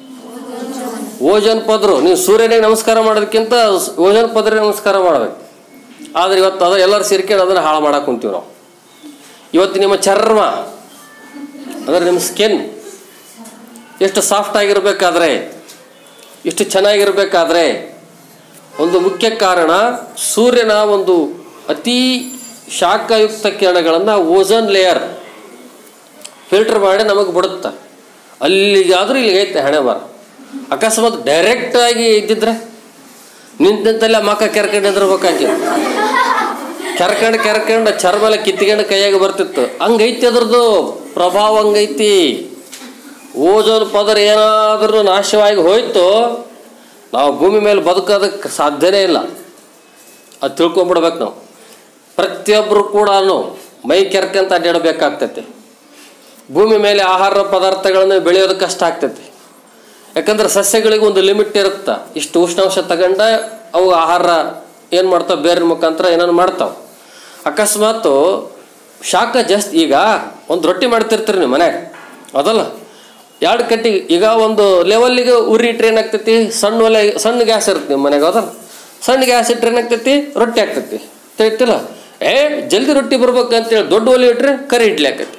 ಓಜನ್ ಪದರು ನೀವು ಸೂರ್ಯನಿಗೆ ನಮಸ್ಕಾರ ಮಾಡೋದಕ್ಕಿಂತ ಓಜನ್ ಪದರಿಗೆ ನಮಸ್ಕಾರ ಮಾಡಬೇಕು ಆದ್ರೆ ಇವತ್ತು ಅದು ಎಲ್ಲರೂ ಸೇರ್ಕೊಂಡು ಅದನ್ನು ಹಾಳು ಮಾಡಕ್ಕೆ ಕುಂತೀವಿ ನಾವು ಇವತ್ತು ನಿಮ್ಮ ಚರ್ಮ ಅಂದರೆ ನಿಮ್ಮ ಸ್ಕಿನ್ ಎಷ್ಟು ಸಾಫ್ಟ್ ಆಗಿರ್ಬೇಕಾದ್ರೆ ಇಷ್ಟು ಚೆನ್ನಾಗಿರ್ಬೇಕಾದ್ರೆ ಒಂದು ಮುಖ್ಯ ಕಾರಣ ಸೂರ್ಯನ ಒಂದು ಅತಿ ಶಾಖಯುಕ್ತ ಕಿರಣಗಳನ್ನು ಓಝೋನ್ ಲೇಯರ್ ಫಿಲ್ಟರ್ ಮಾಡಿ ನಮಗೆ ಬಿಡುತ್ತೆ ಅಲ್ಲಿಗಾದ್ರೂ ಇಲ್ಲಿಗೈತೆ ಹಣೆ ಬರ ಅಕಸ್ಮಾತ್ ಡೈರೆಕ್ಟ್ ಆಗಿ ಇದ್ದಿದ್ರೆ ನಿಂತ ನಿಂತಲ್ಲೇ ಮಕ್ಕ ಕೆರ್ಕೊಂಡು ಎದ್ರಬೇಕಾಗಿ ಕೆರ್ಕೊಂಡು ಕೆರ್ಕೊಂಡು ಚರ್ಮ ಎಲ್ಲ ಕಿತ್ಕೊಂಡು ಕೈಯಾಗ ಬರ್ತಿತ್ತು ಹಂಗೈತಿ ಅದ್ರದ್ದು ಪ್ರಭಾವ ಹಂಗೈತಿ ಓಜೋನ್ ಪದರ ಏನಾದರೂ ನಾಶವಾಗಿ ಹೋಯ್ತು ನಾವು ಭೂಮಿ ಮೇಲೆ ಬದುಕೋದಕ್ಕೆ ಸಾಧ್ಯನೇ ಇಲ್ಲ ಅದು ತಿಳ್ಕೊಂಬಿಡ್ಬೇಕು ನಾವು ಪ್ರತಿಯೊಬ್ಬರು ಕೂಡ ಮೈ ಕೆರ್ಕಂತ ಅಡ್ಡಾಡಬೇಕಾಗ್ತೈತಿ ಭೂಮಿ ಮೇಲೆ ಆಹಾರ ಪದಾರ್ಥಗಳನ್ನು ಬೆಳೆಯೋದು ಕಷ್ಟ ಆಗ್ತೈತಿ ಯಾಕಂದ್ರೆ ಸಸ್ಯಗಳಿಗೆ ಒಂದು ಲಿಮಿಟ್ ಇರುತ್ತೆ ಇಷ್ಟು ಉಷ್ಣಾಂಶ ತಗೊಂಡ ಅವು ಆಹಾರ ಏನು ಮಾಡ್ತಾವೆ ಬೇರೆ ಮುಖಾಂತರ ಏನಾರು ಮಾಡ್ತಾವೆ ಅಕಸ್ಮಾತು ಶಾಖ ಜಾಸ್ತಿ ಈಗ ಒಂದು ರೊಟ್ಟಿ ಮಾಡ್ತಿರ್ತೀರಿ ನೀವು ಮನ್ಯಾಗ ಅದಲ್ಲ ಎರಡು ಕಟ್ಟಿ ಈಗ ಒಂದು ಲೆವೆಲ್ಲಿಗೆ ಉರಿ ಇಟ್ರೆ ಏನಾಗ್ತೈತಿ ಸಣ್ಣ ಒಲೆ ಸಣ್ಣ ಗ್ಯಾಸ್ ಇರುತ್ತೆ ನಿಮ್ಮ ಮನೆಗೆ ಅದಲ್ಲ ಸಣ್ಣ ಗ್ಯಾಸ್ ಇಟ್ರೆ ಏನಾಗ್ತೈತಿ ರೊಟ್ಟಿ ಆಗ್ತೈತಿ ತಿಳಿತಿಲ್ಲ ಏ ಜಲ್ದಿ ರೊಟ್ಟಿ ಬರ್ಬೇಕು ಅಂತೇಳಿ ದೊಡ್ಡ ಒಲೆ ಇಟ್ರೆ ಕರಿ ಇಡ್ಲಿ ಆಕೈತಿ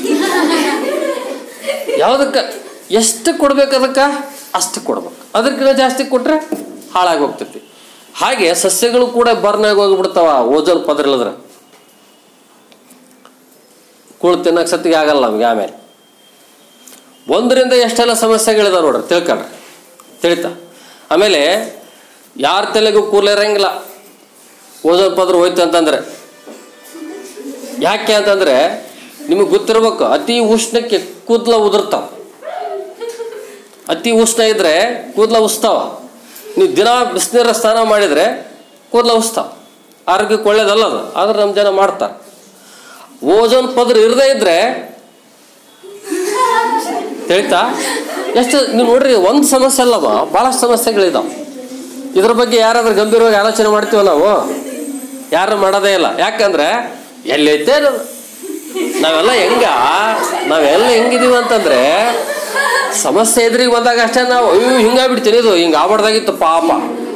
ಯಾವುದಕ್ಕೆ ಎಷ್ಟು ಕೊಡ್ಬೇಕು ಅದಕ್ಕೆ ಅಷ್ಟು ಕೊಡ್ಬೇಕು ಅದಕ್ಕಿಂತ ಜಾಸ್ತಿ ಕೊಟ್ರೆ ಹಾಳಾಗಿ ಹೋಗ್ತೈತಿ ಹಾಗೆ ಸಸ್ಯಗಳು ಕೂಡ ಬರ್ನ್ ಆಗಿ ಹೋಗ್ಬಿಡ್ತಾವ ಓಜೋನ್ ಪದ್ರ ಇಲ್ಲದ್ರೆ ಕೂಳು ತಿನ್ನಕ್ಕೆ ಸತ್ತಿಗೆ ಆಗಲ್ಲ ನಮ್ಗೆ ಆಮೇಲೆ ಒಂದರಿಂದ ಎಷ್ಟೆಲ್ಲ ಸಮಸ್ಯೆಗಳಿದಾವೆ ನೋಡ್ರಿ ತಿಳ್ಕೊಳ್ರಿ ತಿಳಿತಾ ಆಮೇಲೆ ಯಾರ ತಲೆಗೂ ಕೂಲಿರಂಗಿಲ್ಲ ಓಜೋನ್ ಪದ್ರ ಹೋಯ್ತು ಅಂತಂದ್ರೆ ಯಾಕೆ ಅಂತಂದ್ರೆ ನಿಮಗೆ ಗೊತ್ತಿರ್ಬೇಕು ಅತಿ ಉಷ್ಣಕ್ಕೆ ಕೂದಲ ಉದುರ್ತಾವ ಅತಿ ಉಷ್ಣ ಇದ್ರೆ ಕೂದಲ ಉಸ್ತಾವ ನೀವು ದಿನ ಬಿಸಿನೀರ ಸ್ನಾನ ಮಾಡಿದರೆ ಕೂದಲು ಅವಸ್ತಾವ ಆರೋಗ್ಯಕ್ಕೆ ಒಳ್ಳೇದಲ್ಲ ಅದು ಆದ್ರೆ ನಮ್ಮ ಜನ ಮಾಡ್ತಾರೆ ಓಜೋನ್ ಪದ್ರ ಇರದೇ ಇದ್ರೆ ತಿಳಿತಾ ಎಷ್ಟು ನೀವು ನೋಡ್ರಿ ಒಂದು ಸಮಸ್ಯೆ ಅಲ್ಲವ ಭಾಳಷ್ಟು ಸಮಸ್ಯೆಗಳಿದಾವೆ ಇದ್ರ ಬಗ್ಗೆ ಯಾರಾದ್ರೂ ಗಂಭೀರವಾಗಿ ಆಲೋಚನೆ ಮಾಡ್ತೀವ ನಾವು ಯಾರು ಮಾಡೋದೇ ಇಲ್ಲ ಯಾಕಂದ್ರೆ ಎಲ್ಲೈತೆ ಅದು? ನಾವೆಲ್ಲ ಹೆಂಗ ನಾವೆಲ್ಲ ಹೆಂಗಿದೀವಿ ಅಂತಂದ್ರೆ ಸಮಸ್ಯೆ ಎದುರಿಗೆ ಬಂದಾಗ ಅಷ್ಟೇ ನಾವು ಅಯ್ಯೋ ಹಿಂಗಾಗ್ಬಿಡ್ತೀನಿ ಇದು ಹಿಂಗೆ ಆಗ್ಬಾರ್ದಾಗಿತ್ತು ಪಾಪ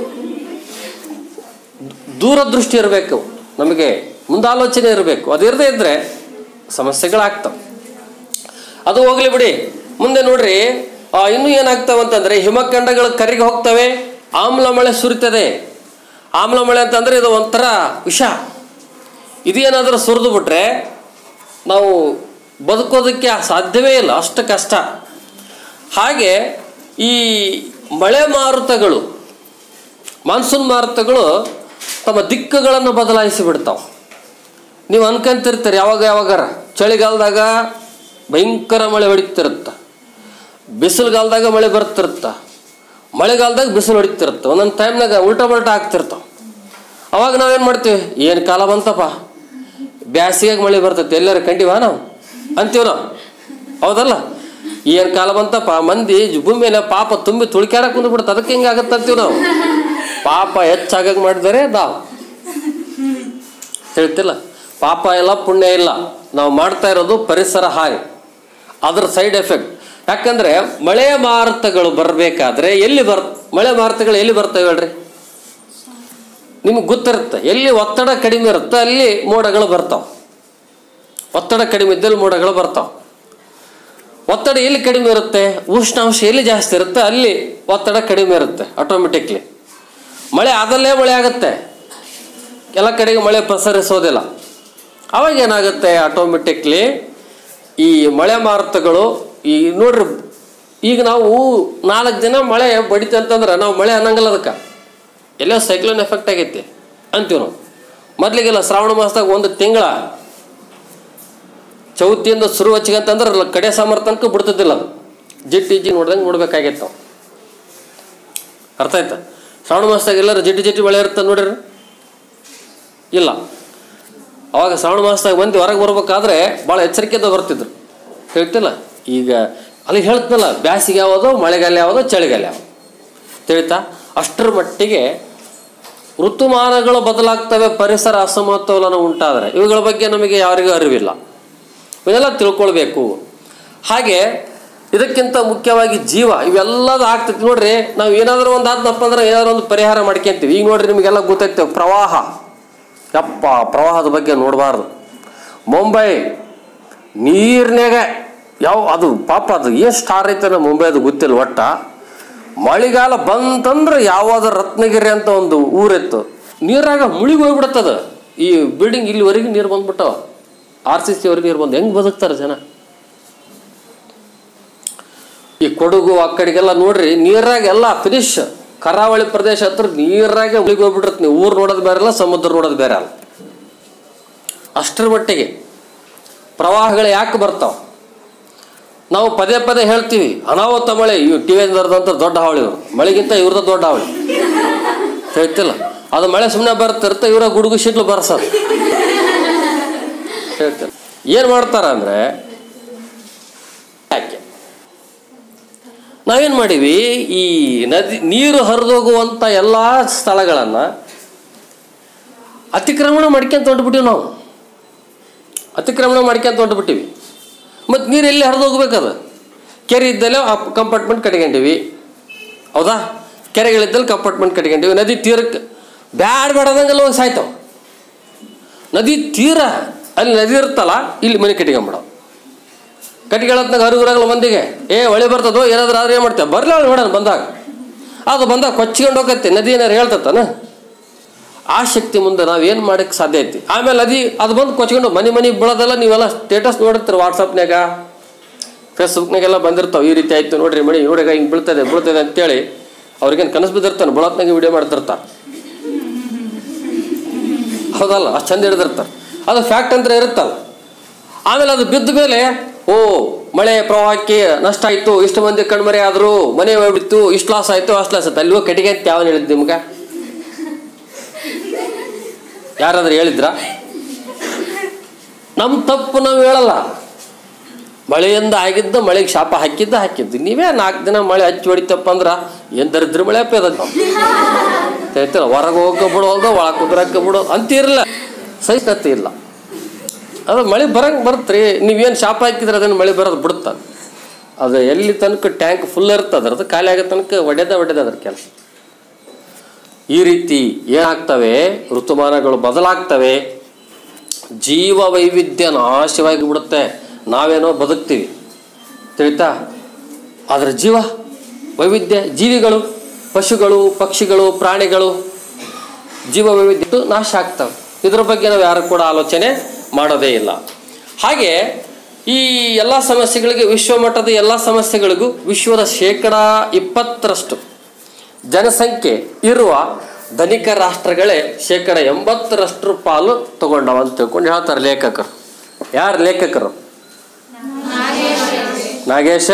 ದೂರದೃಷ್ಟಿ ಇರಬೇಕು ನಮಗೆ ಮುಂದಾಲೋಚನೆ ಇರಬೇಕು ಅದು ಇರದೇ ಇದ್ರೆ ಸಮಸ್ಯೆಗಳಾಗ್ತವೆ ಅದು ಹೋಗ್ಲಿ ಬಿಡಿ ಮುಂದೆ ನೋಡ್ರಿ ಆ, ಇನ್ನೂ ಏನಾಗ್ತಾವ ಅಂತಂದ್ರೆ ಹಿಮಖಂಡಗಳು ಕರಿಗೆ ಹೋಗ್ತವೆ ಆಮ್ಲ ಮಳೆ ಸುರಿತದೆ ಆಮ್ಲ ಮಳೆ ಅಂತಂದ್ರೆ ಇದು ಒಂಥರ ವಿಷ ಇದೇನಾದರೂ ಸುರಿದು ಬಿಟ್ರೆ ನಾವು ಬದುಕೋದಕ್ಕೆ ಸಾಧ್ಯವೇ ಇಲ್ಲ ಅಷ್ಟು ಕಷ್ಟ ಹಾಗೆ ಈ ಮಳೆ ಮಾರುತಗಳು ಮಾನ್ಸೂನ್ ಮಾರುತಗಳು ತಮ್ಮ ದಿಕ್ಕುಗಳನ್ನು ಬದಲಾಯಿಸಿ ಬಿಡ್ತಾವೆ ನೀವು ಅನ್ಕೊಂತಿರ್ತೀರಿ ಯಾವಾಗ ಯಾವಾಗಾರ ಚಳಿಗಾಲದಾಗ ಭಯಂಕರ ಮಳೆ ಹೊಡಿತಿರುತ್ತೆ ಬಿಸಿಲುಗಾಲದಾಗ ಮಳೆ ಬರ್ತಿರುತ್ತೆ ಮಳೆಗಾಲದಾಗ ಬಿಸಿಲು ಹೊಡಿತಿರುತ್ತೆ ಒಂದೊಂದು ಟೈಮ್ನಾಗ ಉಲ್ಟಾ ಬಲ್ಟಾ ಆಗ್ತಿರ್ತಾವೆ ಅವಾಗ ನಾವೇನು ಮಾಡ್ತೀವಿ ಏನು ಕಾಲ ಬಂತಪ್ಪ ಬ್ಯಾಸಿಗೆ ಮಳೆ ಬರ್ತೈತೆ ಎಲ್ಲರೂ ಕಂಡಿವ ನಾವು ಅಂತೀವಿ ನಾವು ಹೌದಲ್ಲ ಏನು ಕಾಲ ಬಂತಪ್ಪ ಮಂದಿ ಭೂಮಿ ಮೇಲೆ ಪಾಪ ತುಂಬಿ ತುಳಿಕ್ಯಾಡಕ್ಕೆ ಕುಂದು ಬಿಡುತ್ತೆ ಅದಕ್ಕೆ ಹಿಂಗಾಗತ್ತೆ ಅಂತೀವಿ ನಾವು ಪಾಪ ಹೆಚ್ಚಾಗಕ್ಕೆ ಮಾಡಿದರೆ ನಾವು ಹೇಳ್ತಿಲ್ಲ ಪಾಪ ಇಲ್ಲ ಪುಣ್ಯ ಇಲ್ಲ ನಾವು ಮಾಡ್ತಾ ಇರೋದು ಪರಿಸರ ಹಾನಿ ಅದ್ರ ಸೈಡ್ ಎಫೆಕ್ಟ್ ಯಾಕಂದ್ರೆ ಮಳೆ ಮಾರುತಗಳು ಬರಬೇಕಾದ್ರೆ ಎಲ್ಲಿ ಬರ್ ಮಳೆ ಮಾರುತಗಳು ಎಲ್ಲಿ ಬರ್ತವೆ ಹೇಳ್ರಿ ನಿಮಗೆ ಗೊತ್ತಿರುತ್ತೆ ಎಲ್ಲಿ ಒತ್ತಡ ಕಡಿಮೆ ಇರುತ್ತೆ ಅಲ್ಲಿ ಮೋಡಗಳು ಬರ್ತಾವೆ ಒತ್ತಡ ಕಡಿಮೆ ಇದ್ದಲ್ಲಿ ಮೋಡಗಳು ಬರ್ತಾವೆ ಒತ್ತಡ ಎಲ್ಲಿ ಕಡಿಮೆ ಇರುತ್ತೆ ಉಷ್ಣಾಂಶ ಎಲ್ಲಿ ಜಾಸ್ತಿ ಇರುತ್ತೆ ಅಲ್ಲಿ ಒತ್ತಡ ಕಡಿಮೆ ಇರುತ್ತೆ ಆಟೋಮೆಟಿಕ್ಲಿ ಮಳೆ ಆದಲ್ಲೇ ಮಳೆ ಆಗುತ್ತೆ ಎಲ್ಲ ಕಡೆಗೆ ಮಳೆ ಪ್ರಸರಿಸೋದಿಲ್ಲ ಅವಾಗ ಏನಾಗುತ್ತೆ ಆಟೋಮೆಟಿಕ್ಲಿ ಈ ಮಳೆ ಮಾರುತಗಳು ಈ ನೋಡ್ರಿ ಈಗ ನಾವು ನಾಲ್ಕು ದಿನ ಮಳೆ ಬಡಿತು ಅಂತಂದ್ರೆ ನಾವು ಮಳೆ ಅನ್ನಂಗಿಲ್ಲ ಅದಕ್ಕೆ ಎಲ್ಲೋ ಸೈಕ್ಲೋನ್ ಎಫೆಕ್ಟ್ ಆಗೈತಿ ಅಂತೀವಿ ನಾವು ಮೊದಲಿಗೆಲ್ಲ ಶ್ರಾವಣ ಮಾಸದಾಗ ಒಂದು ತಿಂಗಳ ಚೌತಿಯಿಂದ ಶುರು ಹಚ್ಚಿಗೆ ಅಂತಂದ್ರೆ ಅಲ್ಲಿ ಕಡೆ ಸಾಮರ್ ತನಕ ಬಿಡ್ತಿದ್ದಿಲ್ಲ ಅದು ಜಿಟ್ಟಿ ಜಿ ನೋಡ್ದಂಗೆ ನೋಡ್ಬೇಕಾಗಿತ್ತು ನಾವು ಅರ್ಥ ಆಯ್ತಾ ಶ್ರಾವಣ ಮಾಸದಾಗ ಎಲ್ಲರೂ ಜಿಟ್ಟಿ ಜಿಟ್ಟಿ ಮಳೆ ಇರುತ್ತೆ ನೋಡ್ರಿ ಇಲ್ಲ ಅವಾಗ ಶ್ರಾವಣ ಮಾಸದಾಗ ಮಂದಿ ಹೊರಗೆ ಬರ್ಬೇಕಾದ್ರೆ ಭಾಳ ಎಚ್ಚರಿಕೆಯಿಂದ ಬರ್ತಿದ್ರು ಹೇಳ್ತಿಲ್ಲ ಈಗ ಅಲ್ಲಿ ಹೇಳ್ತನಲ್ಲ ಬ್ಯಾಸಿಗೆ ಯಾವುದು ಮಳೆಗಾಲ ಯಾವುದು ಚಳಿಗಾಲ ಯಾವುದು ತಿಳಿತಾ ಅಷ್ಟರ ಮಟ್ಟಿಗೆ ಋತುಮಾನಗಳು ಬದಲಾಗ್ತವೆ ಪರಿಸರ ಅಸಮತೋಲನ ಉಂಟಾದರೆ ಇವುಗಳ ಬಗ್ಗೆ ನಮಗೆ ಯಾರಿಗೂ ಅರಿವಿಲ್ಲ ಇವನ್ನೆಲ್ಲ ತಿಳ್ಕೊಳ್ಬೇಕು ಹಾಗೆ ಇದಕ್ಕಿಂತ ಮುಖ್ಯವಾಗಿ ಜೀವ ಇವೆಲ್ಲದು ಆಗ್ತೈತಿ ನೋಡ್ರಿ ನಾವು ಏನಾದರೂ ಒಂದು ಆದ್ನಪ್ಪ ಅಂದ್ರೆ ಏನಾದ್ರು ಒಂದು ಪರಿಹಾರ ಮಾಡ್ಕೊಂತೀವಿ ಈಗ ನೋಡ್ರಿ ನಿಮಗೆಲ್ಲ ಗೊತ್ತೈತೆ ಪ್ರವಾಹ ಯಪ್ಪ ಪ್ರವಾಹದ ಬಗ್ಗೆ ನೋಡಬಾರ್ದು ಮುಂಬೈ ನೀರ್ನ್ಯಾಗ ಯಾವ ಅದು ಪಾಪ ಅದು ಏನು ಸ್ಟಾರ್ ಐತೆ ಮುಂಬೈ ಅದು ಗೊತ್ತಿಲ್ಲ ಒಟ್ಟ ಮಳೆಗಾಲ ಬಂತಂದ್ರೆ ಯಾವ್ದು ರತ್ನಗಿರಿ ಅಂತ ಒಂದು ಊರಿತ್ತು ನೀರಾಗ ಮುಳಿಗೆ ಹೋಗ್ಬಿಡತ್ತದ ಈ ಬಿಲ್ಡಿಂಗ್ ಇಲ್ಲಿವರೆಗೆ ನೀರು ಬಂದ್ಬಿಟ್ಟವ ಆರ್ ಸಿ ಸಿ ವರೆಗೆ ನೀರು ಬಂದು ಹೆಂಗೆ ಬದುಕ್ತಾರೆ ಜನ ಈ ಕೊಡಗು ಆ ಕಡೆಗೆಲ್ಲ ನೋಡ್ರಿ ನೀರಾಗ ಎಲ್ಲ ಫಿನಿಶ್ ಕರಾವಳಿ ಪ್ರದೇಶ ಹತ್ರ ನೀರಾಗ ಮುಳಿಗೆ ಹೋಗ್ಬಿಟ್ಟಿರ್ತ ನೀವು ಊರು ನೋಡೋದು ಬೇರೆ ಅಲ್ಲ ಸಮುದ್ರ ನೋಡೋದು ಬೇರೆ ಅಲ್ಲ ಅಷ್ಟರ ಮಟ್ಟಿಗೆ ಪ್ರವಾಹಗಳು ಯಾಕೆ ಬರ್ತಾವ ನಾವು ಪದೇ ಪದೇ ಹೇಳ್ತೀವಿ ಅನಾಹುತ ಮಳೆ ಇವು ಟಿ ವಿದಂತ ದೊಡ್ಡ ಹಾವಳಿ ಇವರು ಮಳೆಗಿಂತ ಇವ್ರದ ದೊಡ್ಡ ಹಾವಳಿ ಹೇಳ್ತಿಲ್ಲ ಅದು ಮಳೆ ಸುಮ್ಮನೆ ಬರ್ತಿರುತ್ತೆ ಇವರ ಗುಡುಗು ಶಿಡ್ಲು ಬರ್ಸೋದು ಹೇಳ್ತಿಲ್ಲ ಏನು ಮಾಡ್ತಾರ ಅಂದ್ರೆ ಯಾಕೆ ನಾವೇನು ಮಾಡೀವಿ ಈ ನದಿ ನೀರು ಹರಿದೋಗುವಂಥ ಎಲ್ಲ ಸ್ಥಳಗಳನ್ನು ಅತಿಕ್ರಮಣ ಮಾಡ್ಕೊಂತ ಹೊಂಟ್ಬಿಟ್ಟಿವಿ ನಾವು ಅತಿಕ್ರಮಣ ಮಾಡ್ಕೊಂತ ಹೊಂಟ್ಬಿಟ್ಟಿವಿ ಮತ್ತು ನೀರು ಎಲ್ಲಿ ಹರಿದು ಹೋಗ್ಬೇಕದು ಕೆರೆ ಇದ್ದಲ್ಲೇ ಆ ಕಂಪಾರ್ಟ್ಮೆಂಟ್ ಕಟ್ಕೊಂಡಿವಿ ಹೌದಾ ಕೆರೆಗಳಿದ್ದಲ್ಲಿ ಕಂಪಾರ್ಟ್ಮೆಂಟ್ ಕಟ್ಕೊಂಡಿವಿ ನದಿ ತೀರಕ್ಕೆ ಬ್ಯಾಡ ಬೇಡದಂಗೆಲ್ಲ ಹೋಗಿ ಸಾಯ್ತಾವ ನದಿ ತೀರ ಅಲ್ಲಿ ನದಿ ಇರುತ್ತಲ್ಲ ಇಲ್ಲಿ ಮನೆ ಕಟ್ಕೊಂಬಿಡೋ ಕಟ್ಕೊಳ್ಳತ್ನಾಗ ಹರಿಗುರಾಗಲ್ಲ ಮಂದಿಗೆ ಏ ಹೊಳೆ ಬರ್ತದೋ ಏನಾದ್ರೂ ಆದ್ರೆ ಏನು ಮಾಡ್ತೇವೆ ಬರಲಿ ಅವಳು ನೋಡೋಣ ಬಂದಾಗ ಅದು ಬಂದಾಗ ಕೊಚ್ಕೊಂಡು ಹೋಗತ್ತೆ ನದಿ ಏನಾರು ಹೇಳ್ತತ್ತಾನ ಆ ಶಕ್ತಿ ಮುಂದೆ ನಾವು ಏನು ಮಾಡಕ್ಕೆ ಸಾಧ್ಯ ಐತಿ ಆಮೇಲೆ ನದಿ ಅದು ಬಂದು ಕೊಚ್ಕೊಂಡು ಮನೆ ಮನೆ ಬೀಳೋದೆಲ್ಲ ನೀವೆಲ್ಲ ಸ್ಟೇಟಸ್ ನೋಡಿರ್ತೀರಿ ವಾಟ್ಸಪ್ನಾಗ ಫೇಸ್ಬುಕ್ನಾಗೆಲ್ಲ ಬಂದಿರ್ತಾವೆ ಈ ರೀತಿ ಆಯ್ತು ನೋಡ್ರಿ ಮಣಿ ನೋಡಿಗ ಹಿಂಗೆ ಬೀಳ್ತದೆ ಬೀಳ್ತದೆ ಅಂತೇಳಿ ಅವ್ರಿಗೇನು ಕನಸು ಬಿದ್ದಿರ್ತಾನೆ ಬೀಳತ್ನಾಗ ವಿಡಿಯೋ ಮಾಡ್ತಿರ್ತಾರೆ ಹೌದಲ್ಲ ಅಷ್ಟು ಚಂದ ಹಿಡಿದಿರ್ತಾರೆ ಅದು ಫ್ಯಾಕ್ಟ್ ಅಂತ ಇರುತ್ತಲ್ಲ ಆಮೇಲೆ ಅದು ಬಿದ್ದ ಮೇಲೆ ಓ ಮಳೆ ಪ್ರವಾಹಕ್ಕೆ ನಷ್ಟ ಆಯಿತು ಇಷ್ಟು ಮಂದಿ ಕಣ್ಮರೆ ಆದರು ಮನೆ ಹೋಗ್ಬಿಡ್ತು ಇಷ್ಟು ಲಾಸ್ ಆಯಿತು ಅಷ್ಟು ಲಾಸ್ ಆಯ್ತು ಅಲ್ಲಿಯೋ ಕಟ್ಟಿಗೆ ಅಂತ ಯಾವನು ಹೇಳಿದ್ದು ನಿಮ್ಗೆ ಯಾರಾದ್ರೂ ಹೇಳಿದ್ರ ನಮ್ಮ ತಪ್ಪು ನಾವು ಹೇಳಲ್ಲ ಮಳೆಯಿಂದ ಆಗಿದ್ದ ಮಳೆಗೆ ಶಾಪ ಹಾಕಿದ್ದ ಹಾಕಿದ್ದು ನೀವೇ ನಾಲ್ಕು ದಿನ ಮಳೆ ಹಚ್ಚಿ ಹೊಡಿತಪ್ಪ ಅಂದ್ರೆ ಏನು ದರಿದ್ರ ಮಳೆ ಅಪ್ಪ ಅದ ಹೇಳ್ತಿಲ್ಲ ಹೊರಗೆ ಹೋಗಕ್ಕೆ ಬಿಡೋಲ್ದು ಒಳಗೆ ಕುದ್ರಕ್ಕೆ ಬಿಡೋ ಅಂತಿರಲ್ಲ ಸಹಿಷ್ಣತೆ ಇಲ್ಲ ಅದು ಮಳೆ ಬರಂಗೆ ಬರುತ್ತೆ ನೀವೇನು ಶಾಪ ಹಾಕಿದ್ರೆ ಅದನ್ನು ಮಳೆ ಬರೋದು ಬಿಡುತ್ತೆ ಅದು ಎಲ್ಲಿ ತನಕ ಟ್ಯಾಂಕ್ ಫುಲ್ ಇರ್ತದೆ ಅದ್ರದ್ದು ಖಾಲಿ ಆಗೋ ತನಕ ಒಡೆದ ಒಡೆದ ಅದ್ರ ಕೆಲಸ ಈ ರೀತಿ ಏನಾಗ್ತವೆ ಋತುಮಾನಗಳು ಬದಲಾಗ್ತವೆ ಜೀವ ವೈವಿಧ್ಯ ನಾಶವಾಗಿ ಬಿಡುತ್ತೆ ನಾವೇನೋ ಬದುಕ್ತೀವಿ ತಿಳಿತಾ ಅದರ ಜೀವ ವೈವಿಧ್ಯ ಜೀವಿಗಳು ಪಶುಗಳು ಪಕ್ಷಿಗಳು ಪ್ರಾಣಿಗಳು ಜೀವ ವೈವಿಧ್ಯ ನಾಶ ಆಗ್ತವೆ ಇದ್ರ ಬಗ್ಗೆ ನಾವು ಯಾರು ಕೂಡ ಆಲೋಚನೆ ಮಾಡೋದೇ ಇಲ್ಲ ಹಾಗೆ ಈ ಎಲ್ಲ ಸಮಸ್ಯೆಗಳಿಗೆ ವಿಶ್ವಮಟ್ಟದ ಎಲ್ಲ ಸಮಸ್ಯೆಗಳಿಗೂ ವಿಶ್ವದ ಶೇಕಡ ಇಪ್ಪತ್ತರಷ್ಟು ಜನಸಂಖ್ಯೆ ಇರುವ ಧನಿಕ ರಾಷ್ಟ್ರಗಳೇ ಶೇಕಡ ಎಂಬತ್ತರಷ್ಟು ಪಾಲು ತಗೊಂಡವ ಅಂತ ತಿಳ್ಕೊಂಡು ಹೇಳ್ತಾರೆ ಲೇಖಕರು ಯಾರು ಲೇಖಕರು ನಾಗೇಶ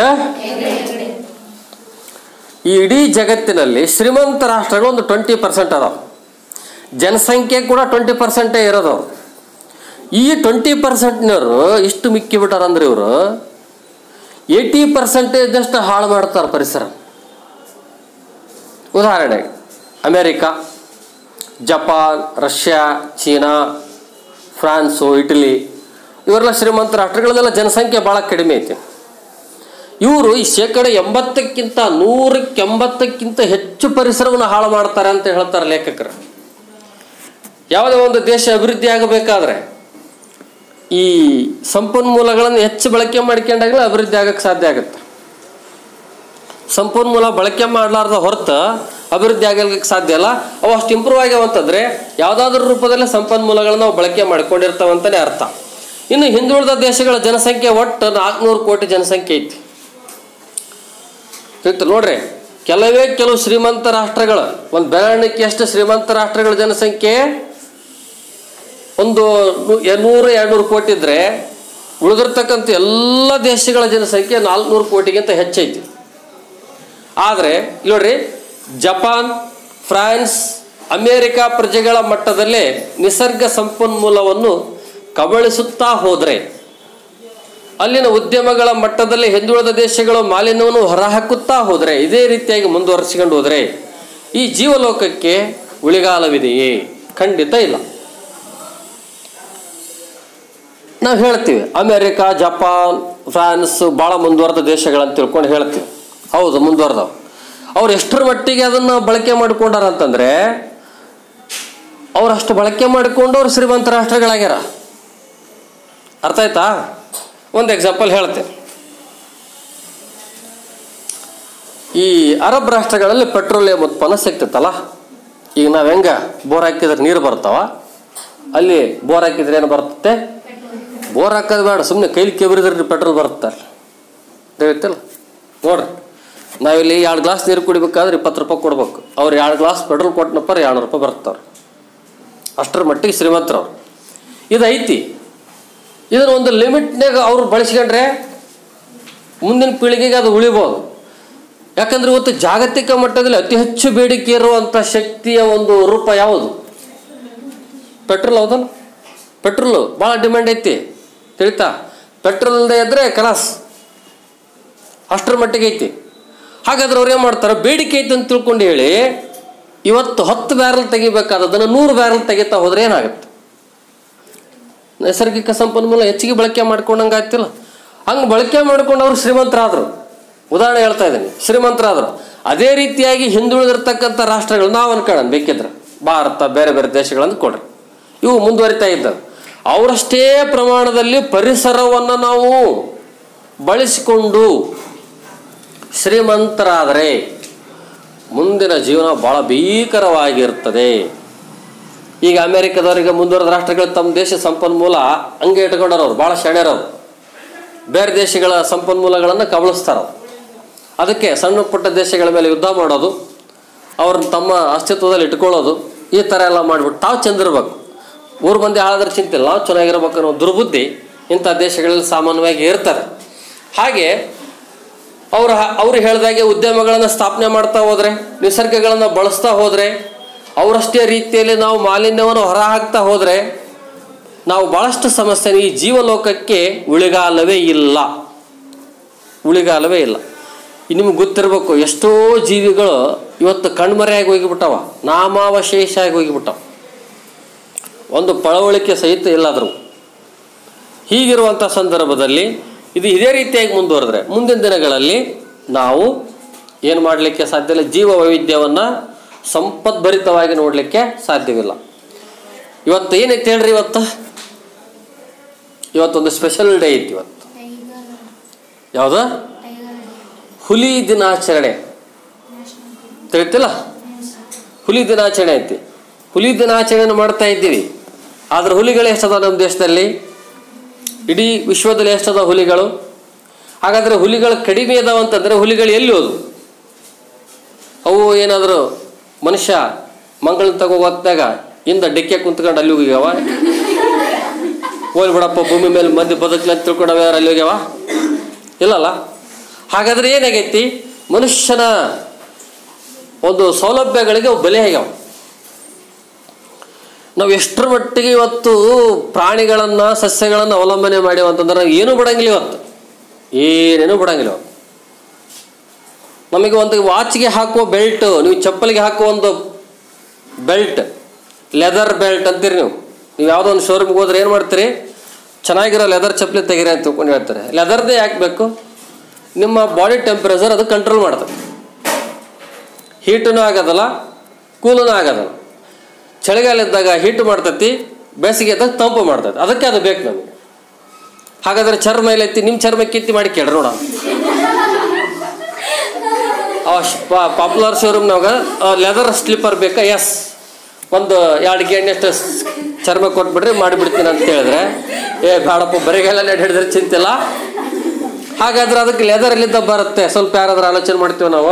ಈ ಇಡೀ ಜಗತ್ತಿನಲ್ಲಿ ಶ್ರೀಮಂತ ರಾಷ್ಟ್ರಗಳು ಒಂದು ಟ್ವೆಂಟಿ ಪರ್ಸೆಂಟ್ ಅದಾವ ಜನಸಂಖ್ಯೆ ಕೂಡ ಟ್ವೆಂಟಿ ಪರ್ಸೆಂಟೇ ಇರೋದು ಈ ಟ್ವೆಂಟಿ ಪರ್ಸೆಂಟ್ನವರು ಇಷ್ಟು ಮಿಕ್ಕಿ ಬಿಟ್ಟಾರಂದ್ರೆ ಇವರು ಏಯ್ಟಿ ಪರ್ಸೆಂಟೇಜಷ್ಟು ಹಾಳು ಮಾಡ್ತಾರೆ ಪರಿಸರ ಉದಾಹರಣೆಗೆ America Japan Russia China France Italy ಇವರೆಲ್ಲ ಶ್ರೀಮಂತ ರಾಷ್ಟ್ರಗಳಲ್ಲೆಲ್ಲ ಜನಸಂಖ್ಯೆ ಭಾಳ ಕಡಿಮೆ ಐತಿ ಇವರು ಈ ಶೇಕಡ ಎಂಬತ್ತಕ್ಕಿಂತ ನೂರಕ್ಕೆ ಎಂಬತ್ತಕ್ಕಿಂತ ಹೆಚ್ಚು ಪರಿಸರವನ್ನು ಹಾಳು ಮಾಡ್ತಾರೆ ಅಂತ ಹೇಳ್ತಾರೆ ಲೇಖಕರು ಯಾವುದೇ ಒಂದು ದೇಶ ಅಭಿವೃದ್ಧಿ ಆಗಬೇಕಾದ್ರೆ ಈ ಸಂಪನ್ಮೂಲಗಳನ್ನು ಹೆಚ್ಚು ಬಳಕೆ ಮಾಡ್ಕೊಂಡಾಗಲೇ ಅಭಿವೃದ್ಧಿ ಆಗಕ್ಕೆ ಸಾಧ್ಯ ಆಗುತ್ತೆ ಸಂಪನ್ಮೂಲ ಬಳಕೆ ಮಾಡಲಾರ್ದ ಹೊರತು ಅಭಿವೃದ್ಧಿ ಆಗಲಿಕ್ಕೆ ಸಾಧ್ಯ ಇಲ್ಲ ಅವು ಅಷ್ಟು ಇಂಪ್ರೂವ್ ಆಗ್ಯಾವ ಅಂತಂದ್ರೆ ಯಾವುದಾದ್ರೂ ರೂಪದಲ್ಲಿ ಸಂಪನ್ಮೂಲಗಳನ್ನ ನಾವು ಬಳಕೆ ಮಾಡ್ಕೊಂಡಿರ್ತಾವಂತಲೇ ಅರ್ಥ ಇನ್ನು ಹಿಂದುಳಿದ ದೇಶಗಳ ಜನಸಂಖ್ಯೆ ಒಟ್ಟು ನಾಲ್ಕುನೂರು ಕೋಟಿ ಜನಸಂಖ್ಯೆ ಐತಿ ತಿಳಿತು ನೋಡ್ರಿ ಕೆಲವೇ ಕೆಲವು ಶ್ರೀಮಂತ ರಾಷ್ಟ್ರಗಳು ಒಂದು ಬೆರಳಿಕೆ ಎಷ್ಟು ಶ್ರೀಮಂತ ರಾಷ್ಟ್ರಗಳ ಜನಸಂಖ್ಯೆ ಒಂದು ನು- ನೂರು ಎರಡ್ನೂರು ಕೋಟಿ ಇದ್ರೆ ಉಳಿದಿರ್ತಕ್ಕಂಥ ಎಲ್ಲ ದೇಶಗಳ ಜನಸಂಖ್ಯೆ ನಾಲ್ಕುನೂರು ಕೋಟಿಗಿಂತ ಹೆಚ್ಚೈತಿ ಆದರೆ ನೋಡ್ರಿ ಜಪಾನ್ ಫ್ರಾನ್ಸ್ ಅಮೇರಿಕಾ ಪ್ರಜೆಗಳ ಮಟ್ಟದಲ್ಲೇ ನಿಸರ್ಗ ಸಂಪನ್ಮೂಲವನ್ನು ಕಬಳಿಸುತ್ತಾ ಹೋದರೆ ಅಲ್ಲಿನ ಉದ್ಯಮಗಳ ಮಟ್ಟದಲ್ಲಿ ಹಿಂದುಳಿದ ದೇಶಗಳು ಮಾಲಿನ್ಯವನ್ನು ಹೊರಹಾಕುತ್ತಾ ಹೋದರೆ ಇದೇ ರೀತಿಯಾಗಿ ಮುಂದುವರಿಸಿಕೊಂಡು ಹೋದರೆ ಈ ಜೀವಲೋಕಕ್ಕೆ ಉಳಿಗಾಲವಿದೆಯೇ ಖಂಡಿತ ಇಲ್ಲ ನಾವು ಹೇಳ್ತೀವಿ ಅಮೇರಿಕಾ ಜಪಾನ್ ಫ್ರಾನ್ಸ್ ಭಾಳ ಮುಂದುವರೆದ ದೇಶಗಳಂತ ತಿಳ್ಕೊಂಡು ಹೇಳ್ತೀವಿ ಹೌದು ಮುಂದುವರೆದವು ಅವ್ರು ಎಷ್ಟರ ಮಟ್ಟಿಗೆ ಅದನ್ನು ಬಳಕೆ ಮಾಡಿಕೊಂಡಾರ ಅಂತಂದ್ರೆ ಅವ್ರು ಅಷ್ಟು ಬಳಕೆ ಮಾಡಿಕೊಂಡು ಅವ್ರು ಶ್ರೀಮಂತ ರಾಷ್ಟ್ರಗಳಾಗ್ಯಾರ ಅರ್ಥ ಆಯ್ತಾ ಒಂದು ಎಕ್ಸಾಂಪಲ್ ಹೇಳ್ತೇನೆ ಈ ಅರಬ್ ರಾಷ್ಟ್ರಗಳಲ್ಲಿ ಪೆಟ್ರೋಲಿಯಂ ಉತ್ಪನ್ನ ಸಿಗ್ತೈತಲ್ಲ ಈಗ ನಾವು ಹೆಂಗ ಬೋರ್ ಹಾಕಿದ್ರೆ ನೀರು ಬರ್ತಾವ ಅಲ್ಲಿ ಬೋರ್ ಹಾಕಿದ್ರೆ ಏನು ಬರ್ತತೆ ಬೋರ್ ಹಾಕೋದು ಬೇಡ ಸುಮ್ಮನೆ ಕೈಲಿ ಕೆಬರಿದ್ರೆ ಪೆಟ್ರೋಲ್ ಬರುತ್ತಾರೆ ತಿಳಿತಿಲ್ಲ ನೋಡ್ರಿ ನಾವಿಲ್ಲಿ ಎರಡು ಗ್ಲಾಸ್ ನೀರು ಕುಡಿಬೇಕಾದ್ರೆ ಇಪ್ಪತ್ತು ರೂಪಾಯಿ ಕೊಡ್ಬೇಕು ಅವ್ರು ಎರಡು ಗ್ಲಾಸ್ ಪೆಟ್ರೋಲ್ ಕೊಟ್ಟನಪ್ಪ ಎರಡು ರೂಪಾಯಿ ಬರ್ತಾರೆ ಅಷ್ಟರ ಮಟ್ಟಿಗೆ ಶ್ರೀಮಂತರು ಅವ್ರು ಇದು ಐತಿ ಇದನ್ನ ಒಂದು ಲಿಮಿಟ್ನಾಗ ಅವ್ರು ಬಳಸ್ಕೊಂಡ್ರೆ ಮುಂದಿನ ಪೀಳಿಗೆಗೆ ಅದು ಉಳಿಬೋದು ಯಾಕಂದ್ರೆ ಇವತ್ತು ಜಾಗತಿಕ ಮಟ್ಟದಲ್ಲಿ ಅತಿ ಹೆಚ್ಚು ಬೇಡಿಕೆ ಇರುವಂಥ ಶಕ್ತಿಯ ಒಂದು ರೂಪ ಯಾವುದು ಪೆಟ್ರೋಲ್ ಹೌದಲ್ಲ ಪೆಟ್ರೋಲ್ ಭಾಳ ಡಿಮ್ಯಾಂಡ್ ಐತಿ ತಿಳಿತಾ ಪೆಟ್ರೋಲ್ ಇಲ್ಲದೆ ಇದ್ರೆ ಕಲಾಸ್ ಅಷ್ಟರ ಮಟ್ಟಿಗೆ ಐತಿ ಹಾಗಾದ್ರೆ ಅವ್ರು ಏನು ಮಾಡ್ತಾರೆ ಬೇಡಿಕೆ ಐತಿ ಅಂತ ತಿಳ್ಕೊಂಡು ಹೇಳಿ ಇವತ್ತು ಹತ್ತು ಬ್ಯಾರಲ್ ತೆಗಿಬೇಕಾದದನ್ನು ನೂರು ಬ್ಯಾರಲ್ ತೆಗಿತಾ ಹೋದ್ರೆ ಏನಾಗುತ್ತೆ ನೈಸರ್ಗಿಕ ಸಂಪನ್ಮೂಲ ಹೆಚ್ಚಿಗೆ ಬಳಕೆ ಮಾಡ್ಕೊಂಡಂಗೆ ಆಗ್ತಿಲ್ಲ ಹಂಗೆ ಬಳಕೆ ಮಾಡ್ಕೊಂಡು ಅವರು ಶ್ರೀಮಂತರಾದರು ಉದಾಹರಣೆ ಹೇಳ್ತಾ ಇದ್ದೀನಿ ಶ್ರೀಮಂತರಾದರು ಅದೇ ರೀತಿಯಾಗಿ ಹಿಂದುಳಿದಿರ್ತಕ್ಕಂಥ ರಾಷ್ಟ್ರಗಳು ನಾವು ಅನ್ಕೊಳ್ಳೋಣ ಬೇಕಿದ್ರೆ ಭಾರತ ಬೇರೆ ಬೇರೆ ದೇಶಗಳನ್ನು ಕೊಡ್ರಿ ಇವು ಮುಂದುವರಿತಾ ಇದ್ದವು ಅವರಷ್ಟೇ ಪ್ರಮಾಣದಲ್ಲಿ ಪರಿಸರವನ್ನು ನಾವು ಬಳಸಿಕೊಂಡು ಶ್ರೀಮಂತರಾದರೆ ಮುಂದಿನ ಜೀವನ ಭಾಳ ಭೀಕರವಾಗಿರ್ತದೆ ಈಗ ಅಮೆರಿಕದವರಿಗೆ ಮುಂದುವರೆದ ರಾಷ್ಟ್ರಗಳು ತಮ್ಮ ದೇಶ ಸಂಪನ್ಮೂಲ ಹಂಗೆ ಇಟ್ಕೊಂಡವ್ರು ಭಾಳ ಶೆಣ್ಯರವ್ರು ಬೇರೆ ದೇಶಗಳ ಸಂಪನ್ಮೂಲಗಳನ್ನು ಕಬಳಿಸ್ತಾರ ಅದಕ್ಕೆ ಸಣ್ಣ ಪುಟ್ಟ ದೇಶಗಳ ಮೇಲೆ ಯುದ್ಧ ಮಾಡೋದು ಅವ್ರನ್ನ ತಮ್ಮ ಅಸ್ತಿತ್ವದಲ್ಲಿ ಇಟ್ಕೊಳ್ಳೋದು ಈ ಥರ ಎಲ್ಲ ಮಾಡಿಬಿಟ್ಟು ತಾವು ಚಂದಿರ್ಬೇಕು ಊರು ಮಂದಿ ಹಾಳಾದ್ರೆ ಚಿಂತಿಲ್ಲ ನಾವು ಚೆನ್ನಾಗಿರ್ಬೇಕು ಅನ್ನೋ ದುರ್ಬುದ್ಧಿ ಇಂಥ ದೇಶಗಳಲ್ಲಿ ಸಾಮಾನ್ಯವಾಗಿ ಇರ್ತಾರೆ ಹಾಗೆ ಅವ್ರು ಅವ್ರು ಹೇಳ್ದಾಗೆ ಉದ್ಯಮಗಳನ್ನು ಸ್ಥಾಪನೆ ಮಾಡ್ತಾ ಹೋದರೆ ನಿಸರ್ಗಗಳನ್ನು ಬಳಸ್ತಾ ಹೋದರೆ ಅವರಷ್ಟೇ ರೀತಿಯಲ್ಲಿ ನಾವು ಮಾಲಿನ್ಯವನ್ನು ಹೊರಹಾಕ್ತಾ ಹೋದರೆ ನಾವು ಭಾಳಷ್ಟು ಸಮಸ್ಯೆ ಈ ಜೀವಲೋಕಕ್ಕೆ ಉಳಿಗಾಲವೇ ಇಲ್ಲ ಉಳಿಗಾಲವೇ ಇಲ್ಲ ಈ ನಿಮ್ಗೆ ಗೊತ್ತಿರಬೇಕು ಎಷ್ಟೋ ಜೀವಿಗಳು ಇವತ್ತು ಕಣ್ಮರೆಯಾಗಿ ಹೋಗಿಬಿಟ್ಟವ ನಾಮಾವಶೇಷ ಆಗಿ ಹೋಗಿಬಿಟ್ಟವ ಒಂದು ಪಳವಳಿಕೆ ಸಹಿತ ಇಲ್ಲಾದ್ರು ಹೀಗಿರುವಂಥ ಸಂದರ್ಭದಲ್ಲಿ ಇದು ಇದೇ ರೀತಿಯಾಗಿ ಮುಂದುವರೆದ್ರೆ ಮುಂದಿನ ದಿನಗಳಲ್ಲಿ ನಾವು ಏನು ಮಾಡಲಿಕ್ಕೆ ಸಾಧ್ಯ ಇಲ್ಲ ಜೀವ ವೈವಿಧ್ಯವನ್ನು ಸಂಪದ್ಭರಿತವಾಗಿ ನೋಡಲಿಕ್ಕೆ ಸಾಧ್ಯವಿಲ್ಲ ಇವತ್ತು ಏನೈತೆ ಹೇಳ್ರಿ ಇವತ್ತು ಇವತ್ತೊಂದು ಸ್ಪೆಷಲ್ ಡೇ ಐತಿ ಇವತ್ತು ಟೈಗರ್ ಯಾವುದು ಟೈಗರ್ ಹುಲಿ ದಿನಾಚರಣೆ ತಿಳಿತಿಲ್ಲ ಹುಲಿ ದಿನಾಚರಣೆ ಐತಿ ಹುಲಿ ದಿನಾಚರಣೆಯನ್ನು ಮಾಡ್ತಾ ಇದ್ದೀವಿ ಆದ್ರೆ ಹುಲಿಗಳು ಎಷ್ಟದ ನಮ್ಮ ದೇಶದಲ್ಲಿ ಇಡೀ ವಿಶ್ವದಲ್ಲಿ ಎಷ್ಟದ ಹುಲಿಗಳು ಹಾಗಾದ್ರೆ ಹುಲಿಗಳು ಕಡಿಮೆ ಅದಾವ ಅಂತಂದ್ರೆ ಹುಲಿಗಳು ಎಲ್ಲಿ ಹೋದು ಅವು ಏನಾದರೂ ಮನುಷ್ಯ ಮಂಗಳ ತಗೋ ಹೊತ್ತಾಗ ಇಂದ ಡಿಕ್ಕೆ ಕುಂತ್ಕೊಂಡು ಅಲ್ಲಿ ಹೋಗ್ಯಾವ ಹೋಲ್ ಬಿಡಪ್ಪ ಭೂಮಿ ಮೇಲೆ ಮಂದಿ ಬದುಕಲಿ ಅಂತ ತಿಳ್ಕೊಂಡವ ಯಾರು ಅಲ್ಲಿ ಹೋಗ್ಯಾವ ಇಲ್ಲಲ್ಲ ಹಾಗಾದ್ರೆ ಏನಾಗೈತಿ ಮನುಷ್ಯನ ಒಂದು ಸೌಲಭ್ಯಗಳಿಗೆ ಅವು ಬಲಿ ಆಗ್ಯಾವ ನಾವು ಎಷ್ಟರ ಮಟ್ಟಿಗೆ ಇವತ್ತು ಪ್ರಾಣಿಗಳನ್ನು ಸಸ್ಯಗಳನ್ನು ಅವಲಂಬನೆ ಮಾಡ್ಯಾವ ಅಂತಂದ್ರೆ ನಾವು ಏನೂ ಬಿಡಂಗಿಲ್ಲ ಇವತ್ತು ಏನೇನೂ ಬಿಡಂಗಿಲ್ಲ ಇವತ್ತು ನಮಗೆ ಒಂದು ವಾಚ್ಗೆ ಹಾಕುವ ಬೆಲ್ಟ್ ನೀವು ಚಪ್ಪಲಿಗೆ ಹಾಕುವ ಒಂದು ಬೆಲ್ಟ್ ಲೆದರ್ ಬೆಲ್ಟ್ ಅಂತೀರಿ ನೀವು ನೀವು ಯಾವುದೋ ಒಂದು ಶೋರೂಮ್ಗೆ ಹೋದ್ರೆ ಏನು ಮಾಡ್ತೀರಿ ಚೆನ್ನಾಗಿರೋ ಲೆದರ್ ಚಪ್ಪಲಿ ತೆಗೀರಿ ಅಂತ ತಿಳ್ಕೊಂಡು ಹೇಳ್ತಾರೆ ಲೆದರ್ದೇ ಯಾಕೆ ಬೇಕು ನಿಮ್ಮ ಬಾಡಿ ಟೆಂಪ್ರೇಚರ್ ಅದು ಕಂಟ್ರೋಲ್ ಮಾಡ್ತದೆ ಹೀಟೂ ಆಗೋದಲ್ಲ ಕೂಲೂ ಆಗೋದಲ್ಲ ಚಳಿಗಾಲ ಇದ್ದಾಗ ಹೀಟ್ ಮಾಡ್ತೈತಿ ಬೇಸಿಗೆ ಇದ್ದಾಗ ತಂಪು ಮಾಡ್ತೈತಿ ಅದಕ್ಕೆ ಅದು ಬೇಕು ನಮಗೆ ಹಾಗಾದ್ರೆ ಚರ್ಮ ಎಲ್ಲೈತಿ ನಿಮ್ಮ ಚರ್ಮ ಕಿತ್ತಿ ಮಾಡಿ ಕೇಳ್ರಿ ನೋಡ ಪಾಪ್ಯುಲರ್ ಶೋರೂಮ್ನಾಗ ಲೆದರ್ ಸ್ಲಿಪ್ಪರ್ ಬೇಕಾ ಎಸ್ ಒಂದು ಎರಡು ಗೆಣ್ಣೆಷ್ಟು ಚರ್ಮ ಕೊಟ್ಬಿಡ್ರಿ ಮಾಡಿಬಿಡ್ತೀನಿ ಅಂತ ಹೇಳಿದ್ರೆ ಏ ಬೇಡಪ್ಪ ಬರಿಗೆಲ್ಲ ಹಿಡಿದ್ರೆ ಚಿಂತಿಲ್ಲ ಹಾಗಾದ್ರೆ ಅದಕ್ಕೆ ಲೆದರ್ ಎಲ್ಲಿದ್ದ ಬರುತ್ತೆ ಸ್ವಲ್ಪ ಯಾರಾದ್ರೂ ಆಲೋಚನೆ ಮಾಡ್ತೀವಿ ನಾವು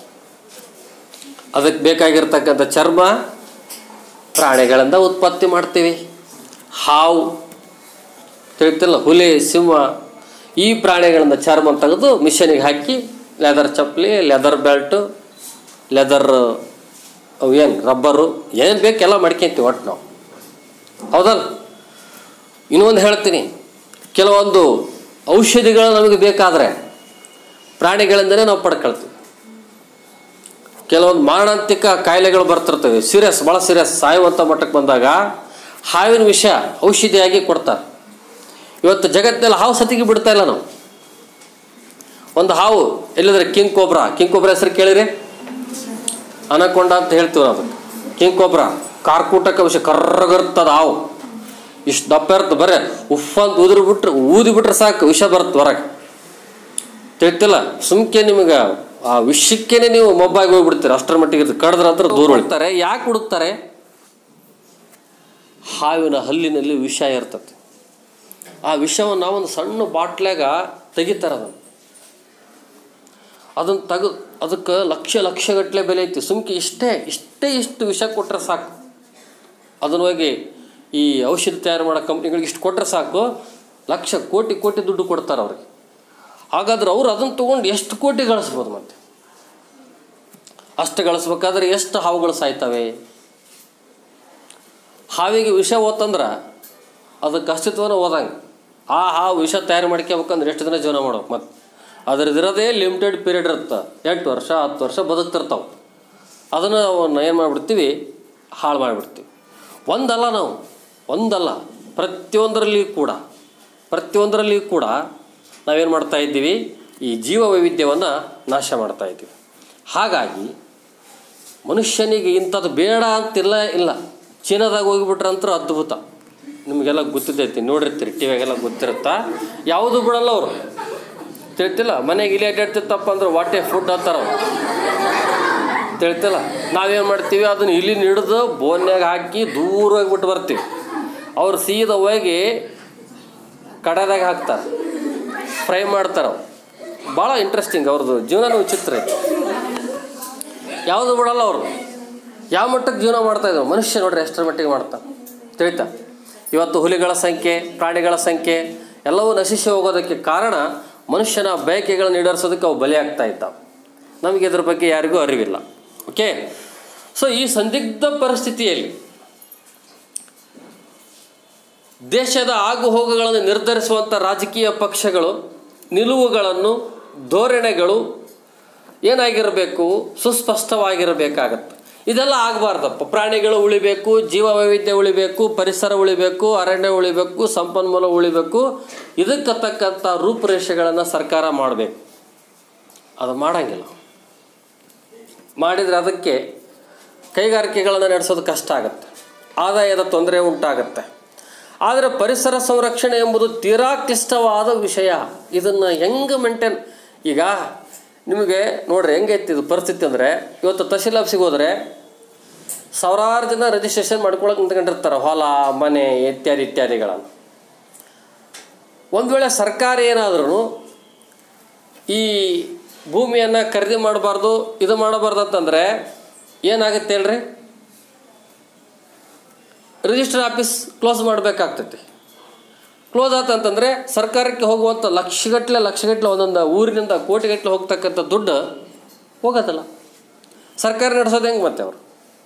ಅದಕ್ಕೆ ಬೇಕಾಗಿರ್ತಕ್ಕಂಥ ಚರ್ಮ ಪ್ರಾಣಿಗಳಿಂದ ಉತ್ಪತ್ತಿ ಮಾಡ್ತೀವಿ ಹಾವು ತಿಳಿತಿಲ್ಲ ಹುಲಿ ಸಿಂಹ ಈ ಪ್ರಾಣಿಗಳಿಂದ ಚರ್ಮ ತೆಗೆದು ಮಿಷನಿಗೆ ಹಾಕಿ ಲೆದರ್ ಚಪ್ಪಲಿ ಲೆದರ್ ಬೆಲ್ಟು ಲೆದರ್ ಅವು ಏನು ರಬ್ಬರು ಏನು ಬೇಕೆಲ್ಲ ಮಾಡ್ಕೊಂತೀವಿ ಒಟ್ಟು ನಾವು ಹೌದಲ್ಲ ಇನ್ನೊಂದು ಹೇಳ್ತೀನಿ ಕೆಲವೊಂದು ಔಷಧಿಗಳು ನಮಗೆ ಬೇಕಾದರೆ ಪ್ರಾಣಿಗಳಿಂದನೇ ನಾವು ಪಡ್ಕೊಳ್ತೀವಿ ಕೆಲವೊಂದು ಮಾರಣಾಂತಿಕ ಕಾಯಿಲೆಗಳು ಬರ್ತಿರ್ತವೆ ಸೀರಿಯಸ್ ಭಾಳ ಸೀರಿಯಸ್ ಸಾಯುವಂಥ ಮಟ್ಟಕ್ಕೆ ಬಂದಾಗ ಹಾವಿನ ವಿಷ ಔಷಧಿಯಾಗಿ ಕೊಡ್ತಾರೆ ಇವತ್ತು ಜಗತ್ತಿನಲ್ಲಿ ಹಾವು ಸತಿಗೆ ಬಿಡ್ತಾ ಇಲ್ಲ ನಾವು ಒಂದು ಹಾವು ಎಲ್ಲಿದ್ರೆ ಕಿಂಗ್ ಕೋಬ್ರಾ ಕಿಂಗ್ ಕೋಬ್ರಾ ಹೆಸರು ಕೇಳಿರಿ ಅನಕೊಂಡ ಅಂತ ಹೇಳ್ತೀವಿ ನಾವು ಅದಕ್ಕೆ ಕಿಂಗ್ ಕೋಬ್ರಾ ಕಾರ್ಕೂಟಕ ವಿಷ ಕರ್ರಗಿರ್ತದ ಹಾವು ಇಷ್ಟು ದಪ್ಪ ಇರುತ್ತೆ ಬರೇ ಉಫ್ ಅಂತ ಉದುರು ಬಿಟ್ರೆ ಊದಿ ಬಿಟ್ರೆ ಸಾಕು ವಿಷ ಬರುತ್ತೆ ಹೊರಗೆ ತಿಳಿತಿಲ್ಲ ಸುಮ್ಕೆ ನಿಮಗೆ ಆ ವಿಷಕ್ಕೇನೆ ನೀವು ಮೊಬ್ಬಾಗಿ ಹೋಗ್ಬಿಡ್ತೀರಿ ಅಷ್ಟರ ಮಟ್ಟಿಗೆ ಇರ್ತದೆ ಕಡ್ದ್ರ ಹತ್ರ ದೂರ ಉಳಿತಾರೆ ಯಾಕೆ ಹುಡುಕ್ತಾರೆ ಹಾವಿನ ಹಲ್ಲಿನಲ್ಲಿ ವಿಷ ಇರ್ತದೆ ಆ ವಿಷವನ್ನು ನಾವೊಂದು ಸಣ್ಣ ಬಾಟ್ಲಾಗ ತೆಗಿತಾರೆ ಅದನ್ನು ಅದನ್ನು ತೆಗೆದು ಅದಕ್ಕೆ ಲಕ್ಷ ಲಕ್ಷಗಟ್ಟಲೆ ಬೆಲೆ ಐತಿ ಸುಮ್ಕೆ ಇಷ್ಟೇ ಇಷ್ಟೇ ಇಷ್ಟು ವಿಷ ಕೊಟ್ಟರೆ ಸಾಕು ಅದನ್ನ ಹೋಗಿ ಈ ಔಷಧ ತಯಾರು ಮಾಡೋ ಕಂಪ್ನಿಗಳಿಗೆ ಇಷ್ಟು ಕೊಟ್ಟರೆ ಸಾಕು ಲಕ್ಷ ಕೋಟಿ ಕೋಟಿ ದುಡ್ಡು ಕೊಡ್ತಾರೆ ಅವ್ರಿಗೆ ಹಾಗಾದ್ರೆ ಅವ್ರು ಅದನ್ನು ತೊಗೊಂಡು ಎಷ್ಟು ಕೋಟಿ ಗಳಿಸ್ಬೋದು ಮತ್ತೆ ಅಷ್ಟು ಗಳಿಸ್ಬೇಕಾದ್ರೆ ಎಷ್ಟು ಹಾವುಗಳು ಸಾಯ್ತವೆ ಹಾವಿಗೆ ವಿಷ ಓತಂದ್ರೆ ಅದಕ್ಕೆ ಅಸ್ತಿತ್ವನ ಓದಂಗೆ ಆ ಹಾವು ವಿಷ ತಯಾರು ಮಾಡ್ಕೋಬೇಕಂದ್ರೆ ಎಷ್ಟು ದಿನ ಜೀವನ ಮಾಡ್ಬೇಕು ಮತ್ತೆ ಅದ್ರದ್ದಿರೋದೇ ಲಿಮಿಟೆಡ್ ಪೀರಿಯಡ್ ಇರುತ್ತೆ ಎಂಟು ವರ್ಷ ಹತ್ತು ವರ್ಷ ಬದುಕ್ತಿರ್ತಾವೆ ಅದನ್ನು ಅವನ್ನ ಏನು ಮಾಡಿಬಿಡ್ತೀವಿ ಹಾಳು ಮಾಡಿಬಿಡ್ತೀವಿ ಒಂದಲ್ಲ ನಾವು ಒಂದಲ್ಲ ಪ್ರತಿಯೊಂದರಲ್ಲಿ ಕೂಡ ಪ್ರತಿಯೊಂದರಲ್ಲಿ ಕೂಡ ನಾವೇನು ಮಾಡ್ತಾ ಇದ್ದೀವಿ ಈ ಜೀವ ವೈವಿಧ್ಯವನ್ನು ನಾಶ ಮಾಡ್ತಾ ಇದ್ದೀವಿ ಹಾಗಾಗಿ ಮನುಷ್ಯನಿಗೆ ಇಂಥದ್ದು ಬೇಡ ಅಂತಿಲ್ಲ ಇಲ್ಲ ಚೀನಾದಾಗ ಹೋಗಿಬಿಟ್ರಂತೂ ಅದ್ಭುತ ನಿಮಗೆಲ್ಲ ಗೊತ್ತಿದ್ದೈತಿ ನೋಡಿರ್ತೀರಿ ಟಿವಿಯಾಗೆಲ್ಲ ಗೊತ್ತಿರುತ್ತಾ ಯಾವುದು ಬಿಡಲ್ಲ ಅವರು ತಿಳ್ತಿಲ್ಲ ಮನೆಗೆ ಇಲ್ಲಿ ಅಡ್ಡಾಡ್ತಿತ್ತಪ್ಪ ಅಂದ್ರೆ ವಾಟೆ ಫುಡ್ ಅಂತಾರ ಅವ್ರು ತಿಳ್ತಿಲ್ಲ ನಾವೇನು ಮಾಡ್ತೀವಿ ಅದನ್ನು ಇಲ್ಲಿ ಹಿಡಿದು ಬೋನ್ಯಾಗ ಹಾಕಿ ದೂರ ಹೋಗ್ಬಿಟ್ಟು ಬರ್ತೀವಿ ಅವ್ರು ಸೀದಾ ಹೋಗಿ ಕಡದಾಗ ಹಾಕ್ತಾರೆ ಫ್ರೈ ಮಾಡ್ತಾರೆ ಅವ್ರು ಭಾಳ ಇಂಟ್ರೆಸ್ಟಿಂಗ್ ಅವ್ರದ್ದು ಜೀವನ ವಿಚಿತ್ರ ಐತಿ ಯಾವುದು ಬಿಡಲ್ಲ ಅವರು ಯಾವ ಮಟ್ಟಕ್ಕೆ ಜೀವನ ಮಾಡ್ತಾ ಇದ್ರು ಮನುಷ್ಯ ನೋಡ್ರಿ ಎಷ್ಟರ ಮಟ್ಟಿಗೆ ಮಾಡ್ತಾನೆ ತಿಳಿತಾ ಇವತ್ತು ಹುಲಿಗಳ ಸಂಖ್ಯೆ ಪ್ರಾಣಿಗಳ ಸಂಖ್ಯೆ ಎಲ್ಲವೂ ನಶಿಸಿ ಹೋಗೋದಕ್ಕೆ ಕಾರಣ ಮನುಷ್ಯನ ಬಯಕೆಗಳನ್ನು ಈಡೇರಿಸೋದಕ್ಕೆ ಅವು ಬಲಿಯಾಗ್ತಾ ಇದ್ದಾವೆ ನಮಗೆ ಇದ್ರ ಬಗ್ಗೆ ಯಾರಿಗೂ ಅರಿವಿಲ್ಲ ಓಕೆ ಸೊ ಈ ಸಂದಿಗ್ಧ ಪರಿಸ್ಥಿತಿಯಲ್ಲಿ ದೇಶದ ಆಗುಹೋಗುಗಳನ್ನು ನಿರ್ಧರಿಸುವಂಥ ರಾಜಕೀಯ ಪಕ್ಷಗಳು ನಿಲುವುಗಳನ್ನು ಧೋರಣೆಗಳು ಏನಾಗಿರಬೇಕು ಸುಸ್ಪಷ್ಟವಾಗಿರಬೇಕಾಗತ್ತೆ ಇದೆಲ್ಲ ಆಗಬಾರ್ದಪ್ಪ ಪ್ರಾಣಿಗಳು ಉಳಿಬೇಕು ಜೀವ ವೈವಿಧ್ಯ ಉಳಿಬೇಕು ಪರಿಸರ ಉಳಿಬೇಕು ಅರಣ್ಯ ಉಳಿಬೇಕು ಸಂಪನ್ಮೂಲ ಉಳಿಬೇಕು ಇದಕ್ಕೆ ತಕ್ಕಂಥ ರೂಪುರೇಷೆಗಳನ್ನು ಸರ್ಕಾರ ಮಾಡಬೇಕು ಅದು ಮಾಡಂಗಿಲ್ಲ ಮಾಡಿದರೆ ಅದಕ್ಕೆ ಕೈಗಾರಿಕೆಗಳನ್ನು ನಡೆಸೋದು ಕಷ್ಟ ಆಗುತ್ತೆ ಆದಾಯದ ತೊಂದರೆ ಉಂಟಾಗುತ್ತೆ ಆದರೆ ಪರಿಸರ ಸಂರಕ್ಷಣೆ ಎಂಬುದು ತೀರಾ ಕ್ಲಿಷ್ಟವಾದ ವಿಷಯ ಇದನ್ನು ಹೆಂಗೆ ಮೇಂಟೈನ್ ಈಗ ನಿಮಗೆ ನೋಡ್ರಿ ಹೆಂಗೈತಿ ಇದು ಪರಿಸ್ಥಿತಿ ಅಂದರೆ ಇವತ್ತು ತಹಶೀಲ್ ಆಫೀಸಿಗೆ ಹೋದರೆ ಸಾವಿರಾರು ಜನ ರಿಜಿಸ್ಟ್ರೇಷನ್ ಮಾಡ್ಕೊಳಕ್ಕೆ ನಿಂತ್ಕೊಂಡಿರ್ತಾರೆ ಹೊಲ ಮನೆ ಇತ್ಯಾದಿ ಇತ್ಯಾದಿಗಳನ್ನು ಒಂದು ವೇಳೆ ಸರ್ಕಾರ ಏನಾದ್ರೂ ಈ ಭೂಮಿಯನ್ನು ಖರೀದಿ ಮಾಡಬಾರ್ದು ಇದು ಮಾಡಬಾರ್ದು ಅಂತಂದರೆ ಏನಾಗುತ್ತೆ ಹೇಳ್ರಿ ರಿಜಿಸ್ಟರ್ ಆಫೀಸ್ ಕ್ಲೋಸ್ ಮಾಡಬೇಕಾಗ್ತೈತಿ ಕ್ಲೋಸ್ ಆತಂತಂದರೆ ಸರ್ಕಾರಕ್ಕೆ ಹೋಗುವಂಥ ಲಕ್ಷಗಟ್ಟಲೆ ಲಕ್ಷಗಟ್ಟಲೆ ಒಂದೊಂದು ಊರಿನಿಂದ ಕೋಟಿಗಟ್ಟಲೆ ಹೋಗ್ತಕ್ಕಂಥ ದುಡ್ಡು ಹೋಗೋದಲ್ಲ ಸರ್ಕಾರ ನಡೆಸೋದು ಹೆಂಗೆ ಮತ್ತೆ ಅವರು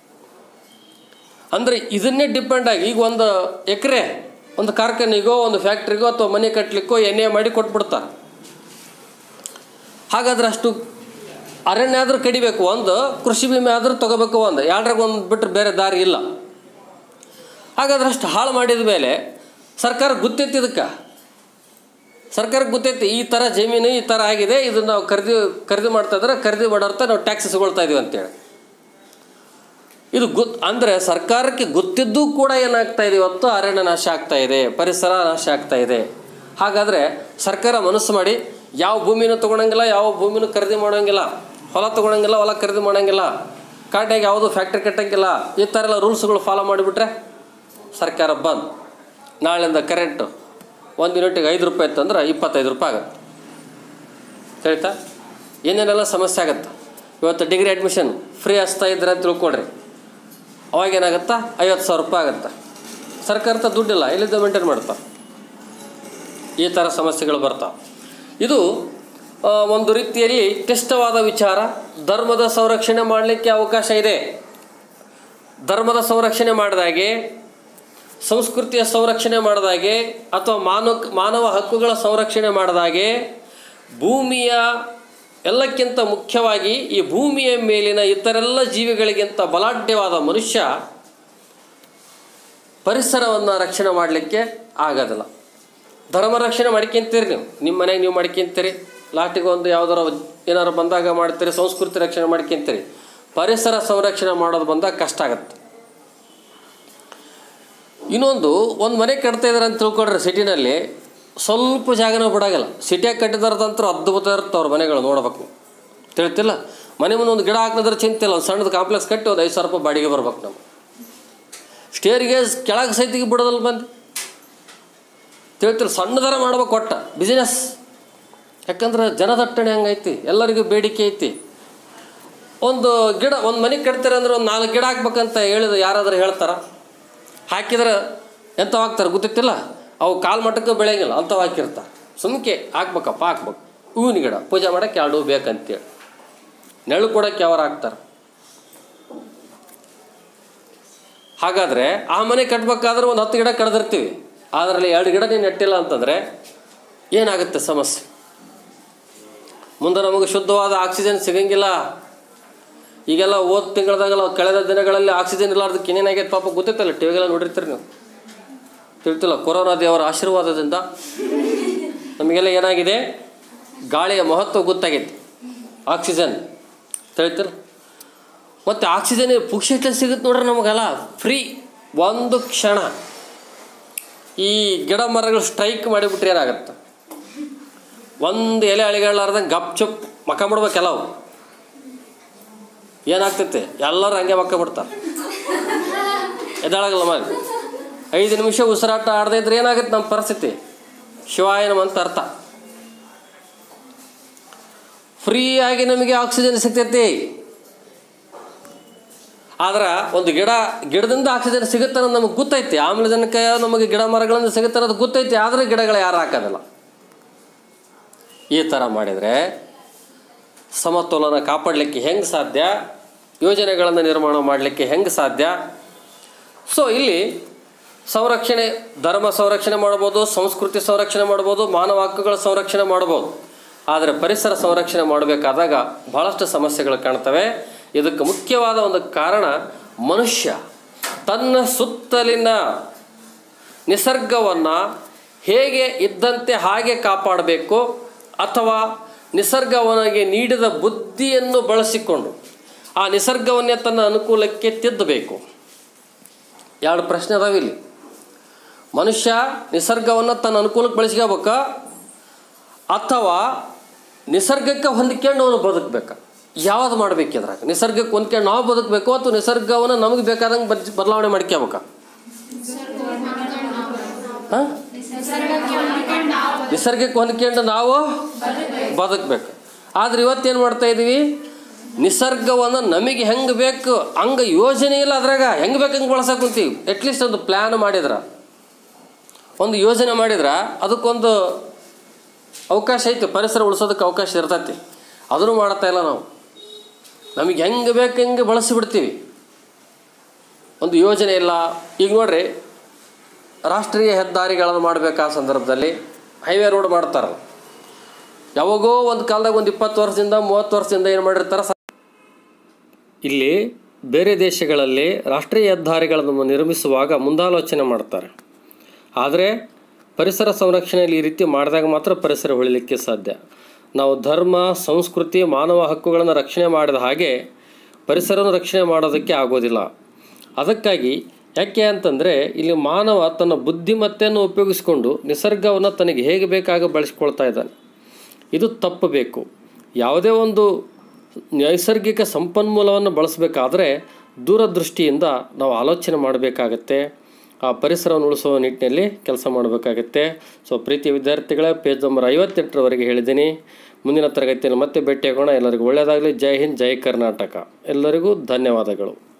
ಅಂದರೆ ಇದನ್ನೇ ಡಿಪೆಂಡ್ ಆಗಿ ಈಗ ಒಂದು ಎಕರೆ ಒಂದು ಕಾರ್ಖಾನೆಗೋ ಒಂದು ಫ್ಯಾಕ್ಟ್ರಿಗೋ ಅಥವಾ ಮನೆ ಕಟ್ಟಲಿಕ್ಕೋ ಎಣ್ಣೆ ಮಾಡಿ ಕೊಟ್ಬಿಡ್ತಾರೆ ಹಾಗಾದ್ರೆ ಅಷ್ಟು ಅರಣ್ಯ ಆದರೂ ಕಡಿಬೇಕು ಒಂದು ಕೃಷಿ ವಿಮೆ ಆದರೂ ತೊಗೋಬೇಕು ಒಂದು ಎರಡ್ರಾಗ ಒಂದು ಬಿಟ್ಟರೆ ಬೇರೆ ದಾರಿ ಇಲ್ಲ ಹಾಗಾದ್ರೆ ಅಷ್ಟು ಹಾಳು ಮಾಡಿದ ಮೇಲೆ ಸರ್ಕಾರ ಗೊತ್ತೈತಿ ಇದಕ್ಕೆ ಸರ್ಕಾರಕ್ಕೆ ಗೊತ್ತೈತಿ ಈ ಥರ ಜಮೀನು ಈ ಥರ ಆಗಿದೆ ಇದನ್ನು ನಾವು ಖರೀದಿ ಖರೀದಿ ಮಾಡ್ತಾ ಇದ್ರೆ ಖರೀದಿ ಮಾಡೋರ್ಥ ನಾವು ಟ್ಯಾಕ್ಸ್ ಇಸ್ಕೊಳ್ತಾ ಇದೀವಿ ಅಂತೇಳಿ ಇದು ಗೊತ್ ಅಂದರೆ ಸರ್ಕಾರಕ್ಕೆ ಗೊತ್ತಿದ್ದೂ ಕೂಡ ಏನಾಗ್ತಾ ಇದೆ ಇವತ್ತು ಅರಣ್ಯ ನಾಶ ಆಗ್ತಾ ಇದೆ ಪರಿಸರ ನಾಶ ಆಗ್ತಾ ಇದೆ ಹಾಗಾದರೆ ಸರ್ಕಾರ ಮನಸ್ಸು ಮಾಡಿ ಯಾವ ಭೂಮಿನೂ ತೊಗೊಳಂಗಿಲ್ಲ ಯಾವ ಭೂಮಿನೂ ಖರೀದಿ ಮಾಡೋಂಗಿಲ್ಲ ಹೊಲ ತೊಗೊಳಂಗಿಲ್ಲ ಹೊಲ ಖರೀದಿ ಮಾಡೋಂಗಿಲ್ಲ ಕಾಟಾಗಿ ಯಾವುದು ಫ್ಯಾಕ್ಟ್ರಿ ಕಟ್ಟಂಗಿಲ್ಲ ಈ ಥರ ಎಲ್ಲ ರೂಲ್ಸ್ಗಳು ಫಾಲೋ ಮಾಡಿಬಿಟ್ರೆ ಸರ್ಕಾರ ಬಂದ್ ನಾಳೆಯಿಂದ ಕರೆಂಟು ಒಂದು ಯೂನಿಟಿಗೆ ಐದು ರೂಪಾಯಿ ಇತ್ತಂದ್ರೆ ಇಪ್ಪತ್ತೈದು ರೂಪಾಯಿ ಆಗುತ್ತೆ ತಿಳಿತಾ ಏನೇನೆಲ್ಲ ಸಮಸ್ಯೆ ಆಗುತ್ತೆ ಇವತ್ತು ಡಿಗ್ರಿ ಅಡ್ಮಿಷನ್ ಫ್ರೀ ಹಚ್ತಾ ಇದ್ರೆ ಅಂತ ತಿಳ್ಕೊಳ್ರಿ ಅವಾಗ ಏನಾಗುತ್ತಾ ಐವತ್ತು ಸಾವಿರ ರೂಪಾಯಿ ಆಗುತ್ತೆ ಸರ್ಕಾರದ ದುಡ್ಡಿಲ್ಲ ಎಲ್ಲಿಂದ ಮೇಂಟೈನ್ ಮಾಡ್ತಾರೆ ಈ ಥರ ಸಮಸ್ಯೆಗಳು ಬರ್ತಾವೆ ಇದು ಆ, ಒಂದು ರೀತಿಯಲ್ಲಿ ಕ್ಲಿಷ್ಟವಾದ ವಿಚಾರ ಧರ್ಮದ ಸಂರಕ್ಷಣೆ ಮಾಡಲಿಕ್ಕೆ ಅವಕಾಶ ಇದೆ ಧರ್ಮದ ಸಂರಕ್ಷಣೆ ಮಾಡಿದಾಗೆ ಸಂಸ್ಕೃತಿಯ ಸಂರಕ್ಷಣೆ ಮಾಡಿದಾಗೆ ಅಥವಾ ಮಾನವ ಮಾನವ ಹಕ್ಕುಗಳ ಸಂರಕ್ಷಣೆ ಮಾಡಿದಾಗೆ ಭೂಮಿಯ ಎಲ್ಲಕ್ಕಿಂತ ಮುಖ್ಯವಾಗಿ ಈ ಭೂಮಿಯ ಮೇಲಿನ ಇತರೆಲ್ಲ ಜೀವಿಗಳಿಗಿಂತ ಬಲಾಢ್ಯವಾದ ಮನುಷ್ಯ ಪರಿಸರವನ್ನು ರಕ್ಷಣೆ ಮಾಡಲಿಕ್ಕೆ ಆಗೋದಿಲ್ಲ ಧರ್ಮ ರಕ್ಷಣೆ ಮಾಡ್ಕೊಂತೀರಿ ನೀವು ನಿಮ್ಮ ಮನೆಗೆ ನೀವು ಮಾಡ್ಕೊಂತೀರಿ ಲಾಸ್ಟಿಗೆ ಒಂದು ಯಾವ್ದಾರ ಏನಾರು ಬಂದಾಗ ಮಾಡ್ತೀರಿ ಸಂಸ್ಕೃತಿ ರಕ್ಷಣೆ ಮಾಡ್ಕೊಂತೀರಿ ಪರಿಸರ ಸಂರಕ್ಷಣೆ ಮಾಡೋದು ಬಂದಾಗ ಕಷ್ಟ ಆಗುತ್ತೆ ಇನ್ನೊಂದು ಒಂದು ಮನೆ ಕಟ್ತಾ ಇದಾರೆ ಅಂತ ತಿಳ್ಕೊಳ್ರಿ ಸಿಟಿನಲ್ಲಿ ಸ್ವಲ್ಪ ಜಾಗನೂ ಬಿಡಾಗಲ್ಲ ಸಿಟಿಯಾಗ ಕಟ್ಟಿದಾರದಂತೂ ಅದ್ಭುತ ಇರುತ್ತೆ ಅವ್ರ ಮನೆಗಳು ನೋಡ್ಬೇಕು ತಿಳ್ತಿಲ್ಲ ಮನೆ ಮುಂದೆ ಒಂದು ಗಿಡ ಹಾಕಿದ್ರೆ ಚಿಂತೆ ಇಲ್ಲ ಒಂದು ಸಣ್ಣದು ಕಾಂಪ್ಲೆಕ್ಸ್ ಕಟ್ಟಿ ಒಂದು ಐದು ಸಾವಿರ ರೂಪಾಯಿ ಬಾಡಿಗೆ ಬರ್ಬೇಕು ನಾವು ಸ್ಟೇರಿಗೆ ಕೆಳಗೆ ಸೈತಿಗೆ ಬಿಡೋದಲ್ಲ ಬಂದು ತಿಳ್ತಿಲ್ಲ ಸಣ್ಣದರ ಮಾಡ್ಬೇಕು ಒಟ್ಟ ಬಿಸಿನೆಸ್ ಯಾಕಂದ್ರೆ ಜನದಟ್ಟಣೆ ಹಂಗೈತಿ ಎಲ್ಲರಿಗೂ ಬೇಡಿಕೆ ಐತಿ ಒಂದು ಗಿಡ ಒಂದು ಮನೆ ಕಟ್ತಾರೆ ಅಂದ್ರೆ ಒಂದು ನಾಲ್ಕು ಗಿಡ ಹಾಕ್ಬೇಕಂತ ಹೇಳಿದ ಯಾರಾದರೂ ಹೇಳ್ತಾರ ಹಾಕಿದ್ರೆ ಎಂಥವು ಹಾಕ್ತಾರೆ ಗೊತ್ತಿತ್ತಿಲ್ಲ ಅವು ಕಾಲು ಮಟ್ಟಕ್ಕೆ ಬೆಳೆಯಂಗಿಲ್ಲ ಅಂಥವು ಹಾಕಿರ್ತಾರೆ ಸುಮ್ಕೆ ಹಾಕ್ಬೇಕಪ್ಪ ಹಾಕ್ಬೇಕು ಹೂವಿನ ಗಿಡ ಪೂಜೆ ಮಾಡೋಕ್ಕೆ ಎರಡು ಹೂ ಬೇಕಂತೇಳಿ ನೆರಳು ಕೊಡೋಕ್ಕೆ ಯಾರು ಹಾಕ್ತಾರೆ ಹಾಗಾದರೆ ಆ ಮನೆ ಕಟ್ಬೇಕಾದ್ರೆ ಒಂದು ಹತ್ತು ಗಿಡ ಕಡ್ದಿರ್ತೀವಿ ಅದರಲ್ಲಿ ಎರಡು ಗಿಡ ನೀನು ನೆಟ್ಟಿಲ್ಲ ಅಂತಂದರೆ ಏನಾಗುತ್ತೆ ಸಮಸ್ಯೆ ಮುಂದೆ ನಮಗೆ ಶುದ್ಧವಾದ ಆಕ್ಸಿಜನ್ ಸಿಗಂಗಿಲ್ಲ ಈಗೆಲ್ಲ ಓದ್ ತಿಂಗಳದಾಗೆಲ್ಲ ಕಳೆದ ದಿನಗಳಲ್ಲಿ ಆಕ್ಸಿಜನ್ ಇಲ್ಲಾರ್ದಕ್ಕೆ ಏನೇನಾಗೈತೆ ಪಾಪ ಗೊತ್ತಿತ್ತಲ್ಲ ಟಿ ವಿಗೆಲ್ಲ ನೋಡಿರ್ತೀರಿ ನೀವು ತಿಳ್ತಿಲ್ಲ ಕೊರೋನಾ ದೇವರ ಆಶೀರ್ವಾದದಿಂದ ನಮಗೆಲ್ಲ ಏನಾಗಿದೆ ಗಾಳಿಯ ಮಹತ್ವ ಗೊತ್ತಾಗೈತಿ ಆಕ್ಸಿಜನ್ ತಿಳಿತಿಲ್ಲ ಮತ್ತು ಆಕ್ಸಿಜನ್ ಪುಕ್ಷಿಟ್ಲೆ ಸಿಗುತ್ತೆ ನೋಡ್ರಿ ನಮಗೆಲ್ಲ ಫ್ರೀ ಒಂದು ಕ್ಷಣ ಈ ಗಿಡ ಮರಗಳು ಸ್ಟ್ರೈಕ್ ಮಾಡಿಬಿಟ್ರೆ ಏನಾಗುತ್ತೆ ಒಂದು ಎಲೆ ಅಳಿಗಳಾರ್ದಂಗೆ ಗಪ್ ಚುಪ್ ಮಕ್ಕ ಬಿಡ್ಬೇಕೆಲ್ಲ ಅವು ಏನಾಗ್ತೈತೆ ಎಲ್ಲರೂ ಹಂಗೆ ಮಕ್ಕ ಬಿಡ್ತಾರೆ ಎದ್ದಾಳಗಲ್ಲ ಮಾಡಿ ಐದು ನಿಮಿಷ ಉಸಿರಾಟ ಆಡದೇ ಇದ್ರೆ ಏನಾಗುತ್ತೆ ನಮ್ಮ ಪರಿಸ್ಥಿತಿ ಶಿವಾಯನಂ ಅಂತ ಅರ್ಥ ಫ್ರೀಯಾಗಿ ನಮಗೆ ಆಕ್ಸಿಜನ್ ಸಿಗ್ತೈತಿ ಆದ್ರೆ ಒಂದು ಗಿಡ ಗಿಡದಿಂದ ಆಕ್ಸಿಜನ್ ಸಿಗುತ್ತೆ ಅನ್ನೋದು ನಮಗೆ ಗೊತ್ತೈತಿ ಆಮ್ಲಜನಕ ನಮಗೆ ಗಿಡ ಮರಗಳಿಂದ ಸಿಗುತ್ತೆ ಅನ್ನೋದು ಗೊತ್ತೈತಿ ಆದರೆ ಗಿಡಗಳು ಯಾರು ಹಾಕೋದಿಲ್ಲ ಈ ಥರ ಮಾಡಿದರೆ ಸಮತೋಲನ ಕಾಪಾಡಲಿಕ್ಕೆ ಹೆಂಗೆ ಸಾಧ್ಯ ಯೋಜನೆಗಳನ್ನು ನಿರ್ಮಾಣ ಮಾಡಲಿಕ್ಕೆ ಹೆಂಗೆ ಸಾಧ್ಯ ಸೊ ಇಲ್ಲಿ ಸಂರಕ್ಷಣೆ ಧರ್ಮ ಸಂರಕ್ಷಣೆ ಮಾಡ್ಬೋದು ಸಂಸ್ಕೃತಿ ಸಂರಕ್ಷಣೆ ಮಾಡ್ಬೋದು ಮಾನವ ಹಕ್ಕುಗಳ ಸಂರಕ್ಷಣೆ ಮಾಡ್ಬೋದು ಆದರೆ ಪರಿಸರ ಸಂರಕ್ಷಣೆ ಮಾಡಬೇಕಾದಾಗ ಭಾಳಷ್ಟು ಸಮಸ್ಯೆಗಳು ಕಾಣ್ತವೆ ಇದಕ್ಕೆ ಮುಖ್ಯವಾದ ಒಂದು ಕಾರಣ ಮನುಷ್ಯ ತನ್ನ ಸುತ್ತಲಿನ ನಿಸರ್ಗವನ್ನು ಹೇಗೆ ಇದ್ದಂತೆ ಹಾಗೆ ಕಾಪಾಡಬೇಕು ಅಥವಾ ನಿಸರ್ಗವನಿಗೆ ನೀಡಿದ ಬುದ್ಧಿಯನ್ನು ಬಳಸಿಕೊಂಡು ಆ ನಿಸರ್ಗವನ್ನೇ ತನ್ನ ಅನುಕೂಲಕ್ಕೆ ತಿದ್ದಬೇಕು ಎರಡು ಪ್ರಶ್ನೆ ಅದಾವ ಇಲ್ಲಿ ಮನುಷ್ಯ ನಿಸರ್ಗವನ್ನು ತನ್ನ ಅನುಕೂಲಕ್ಕೆ ಬಳಸ್ಕೋಬೇಕ ಅಥವಾ ನಿಸರ್ಗಕ್ಕೆ ಹೊಂದ್ಕೊಂಡು ಅವನು ಬದುಕಬೇಕಾ ಯಾವ್ದು ಮಾಡ್ಬೇಕು ಇದ್ರಾಗ ನಿಸರ್ಗಕ್ಕೆ ಹೊಂದ್ಕೊಂಡು ನಾವು ಬದುಕಬೇಕು ಅಥವಾ ನಿಸರ್ಗವನ್ನು ನಮಗೆ ಬೇಕಾದಂಗೆ ಬದ್ ಬದಲಾವಣೆ ಮಾಡ್ಕೋಬೇಕಾ ಹಾಂ ನಿಸರ್ಗಕ್ಕೆ ಹೊಂದ್ಕೊಂಡು ನಾವು ಬದುಕಬೇಕು ಆದ್ರೆ ಇವತ್ತೇನು ಮಾಡ್ತಾ ಇದ್ದೀವಿ ನಿಸರ್ಗವನ್ನು ನಮಗೆ ಹೆಂಗೆ ಬೇಕು ಹಂಗೆ ಯೋಜನೆ ಇಲ್ಲ ಅದ್ರಾಗ ಹೆಂಗೆ ಬೇಕು ಹಂಗೆ ಬಳಸಕ್ಕೆ ಕುಂತೀವಿ ಅಟ್ಲೀಸ್ಟ್ ಒಂದು ಪ್ಲ್ಯಾನ್ ಮಾಡಿದ್ರ ಒಂದು ಯೋಜನೆ ಮಾಡಿದ್ರ ಅದಕ್ಕೊಂದು ಅವಕಾಶ ಐತಿ ಪರಿಸರ ಉಳಿಸೋದಕ್ಕೆ ಅವಕಾಶ ಇರ್ತೈತಿ ಅದನ್ನು ಮಾಡ್ತಾ ಇಲ್ಲ ನಾವು ನಮಗೆ ಹೆಂಗೆ ಬೇಕು ಹೆಂಗೆ ಬಳಸಿಬಿಡ್ತೀವಿ ಒಂದು ಯೋಜನೆ ಇಲ್ಲ ಈಗ ನೋಡ್ರಿ ರಾಷ್ಟ್ರೀಯ ಹೆದ್ದಾರಿಗಳನ್ನು ಮಾಡಬೇಕಾ ಸಂದರ್ಭದಲ್ಲಿ ಹೈವೇ ರೋಡ್ ಮಾಡ್ತಾರಲ್ಲ ಯಾವಾಗೋ ಒಂದು ಕಾಲದಾಗ ಒಂದು ಇಪ್ಪತ್ತು ವರ್ಷದಿಂದ ಮೂವತ್ತು ವರ್ಷದಿಂದ ಏನು ಮಾಡಿರ್ತಾರೆ ಸ- ಇಲ್ಲಿ ಬೇರೆ ದೇಶಗಳಲ್ಲಿ ರಾಷ್ಟ್ರೀಯ ಹೆದ್ದಾರಿಗಳನ್ನು ನಿರ್ಮಿಸುವಾಗ ಮುಂದಾಲೋಚನೆ ಮಾಡ್ತಾರೆ ಆದರೆ ಪರಿಸರ ಸಂರಕ್ಷಣೆಯಲ್ಲಿ ಈ ರೀತಿ ಮಾಡಿದಾಗ ಮಾತ್ರ ಪರಿಸರ ಉಳಿಲಿಕ್ಕೆ ಸಾಧ್ಯ ನಾವು ಧರ್ಮ ಸಂಸ್ಕೃತಿ ಮಾನವ ಹಕ್ಕುಗಳನ್ನು ರಕ್ಷಣೆ ಮಾಡಿದ ಹಾಗೆ ಪರಿಸರವನ್ನು ರಕ್ಷಣೆ ಮಾಡೋದಕ್ಕೆ ಆಗೋದಿಲ್ಲ ಅದಕ್ಕಾಗಿ ಯಾಕೆ ಅಂತಂದರೆ ಇಲ್ಲಿ ಮಾನವ ತನ್ನ ಬುದ್ಧಿಮತ್ತೆಯನ್ನು ಉಪಯೋಗಿಸಿಕೊಂಡು ನಿಸರ್ಗವನ್ನು ತನಗೆ ಹೇಗೆ ಬೇಕಾಗ ಬಳಸ್ಕೊಳ್ತಾ ಇದ್ದಾನೆ ಇದು ತಪ್ಪಬೇಕು ಯಾವುದೇ ಒಂದು ನೈಸರ್ಗಿಕ ಸಂಪನ್ಮೂಲವನ್ನು ಬಳಸಬೇಕಾದ್ರೆ ದೂರದೃಷ್ಟಿಯಿಂದ ನಾವು ಆಲೋಚನೆ ಮಾಡಬೇಕಾಗತ್ತೆ ಆ ಪರಿಸರವನ್ನು ಉಳಿಸುವ ನಿಟ್ಟಿನಲ್ಲಿ ಕೆಲಸ ಮಾಡಬೇಕಾಗತ್ತೆ ಸೊ ಪ್ರೀತಿಯ ವಿದ್ಯಾರ್ಥಿಗಳೇ ಪೇಜ್ ನಂಬರ್ ಐವತ್ತೆಂಟರವರೆಗೆ ಹೇಳಿದ್ದೀನಿ ಮುಂದಿನ ತರಗತಿಯಲ್ಲಿ ಮತ್ತೆ ಭೇಟಿಯಾಗೋಣ ಎಲ್ಲರಿಗೂ ಒಳ್ಳೆಯದಾಗಲಿ ಜೈ ಹಿಂದ್ ಜೈ ಕರ್ನಾಟಕ ಎಲ್ಲರಿಗೂ ಧನ್ಯವಾದಗಳು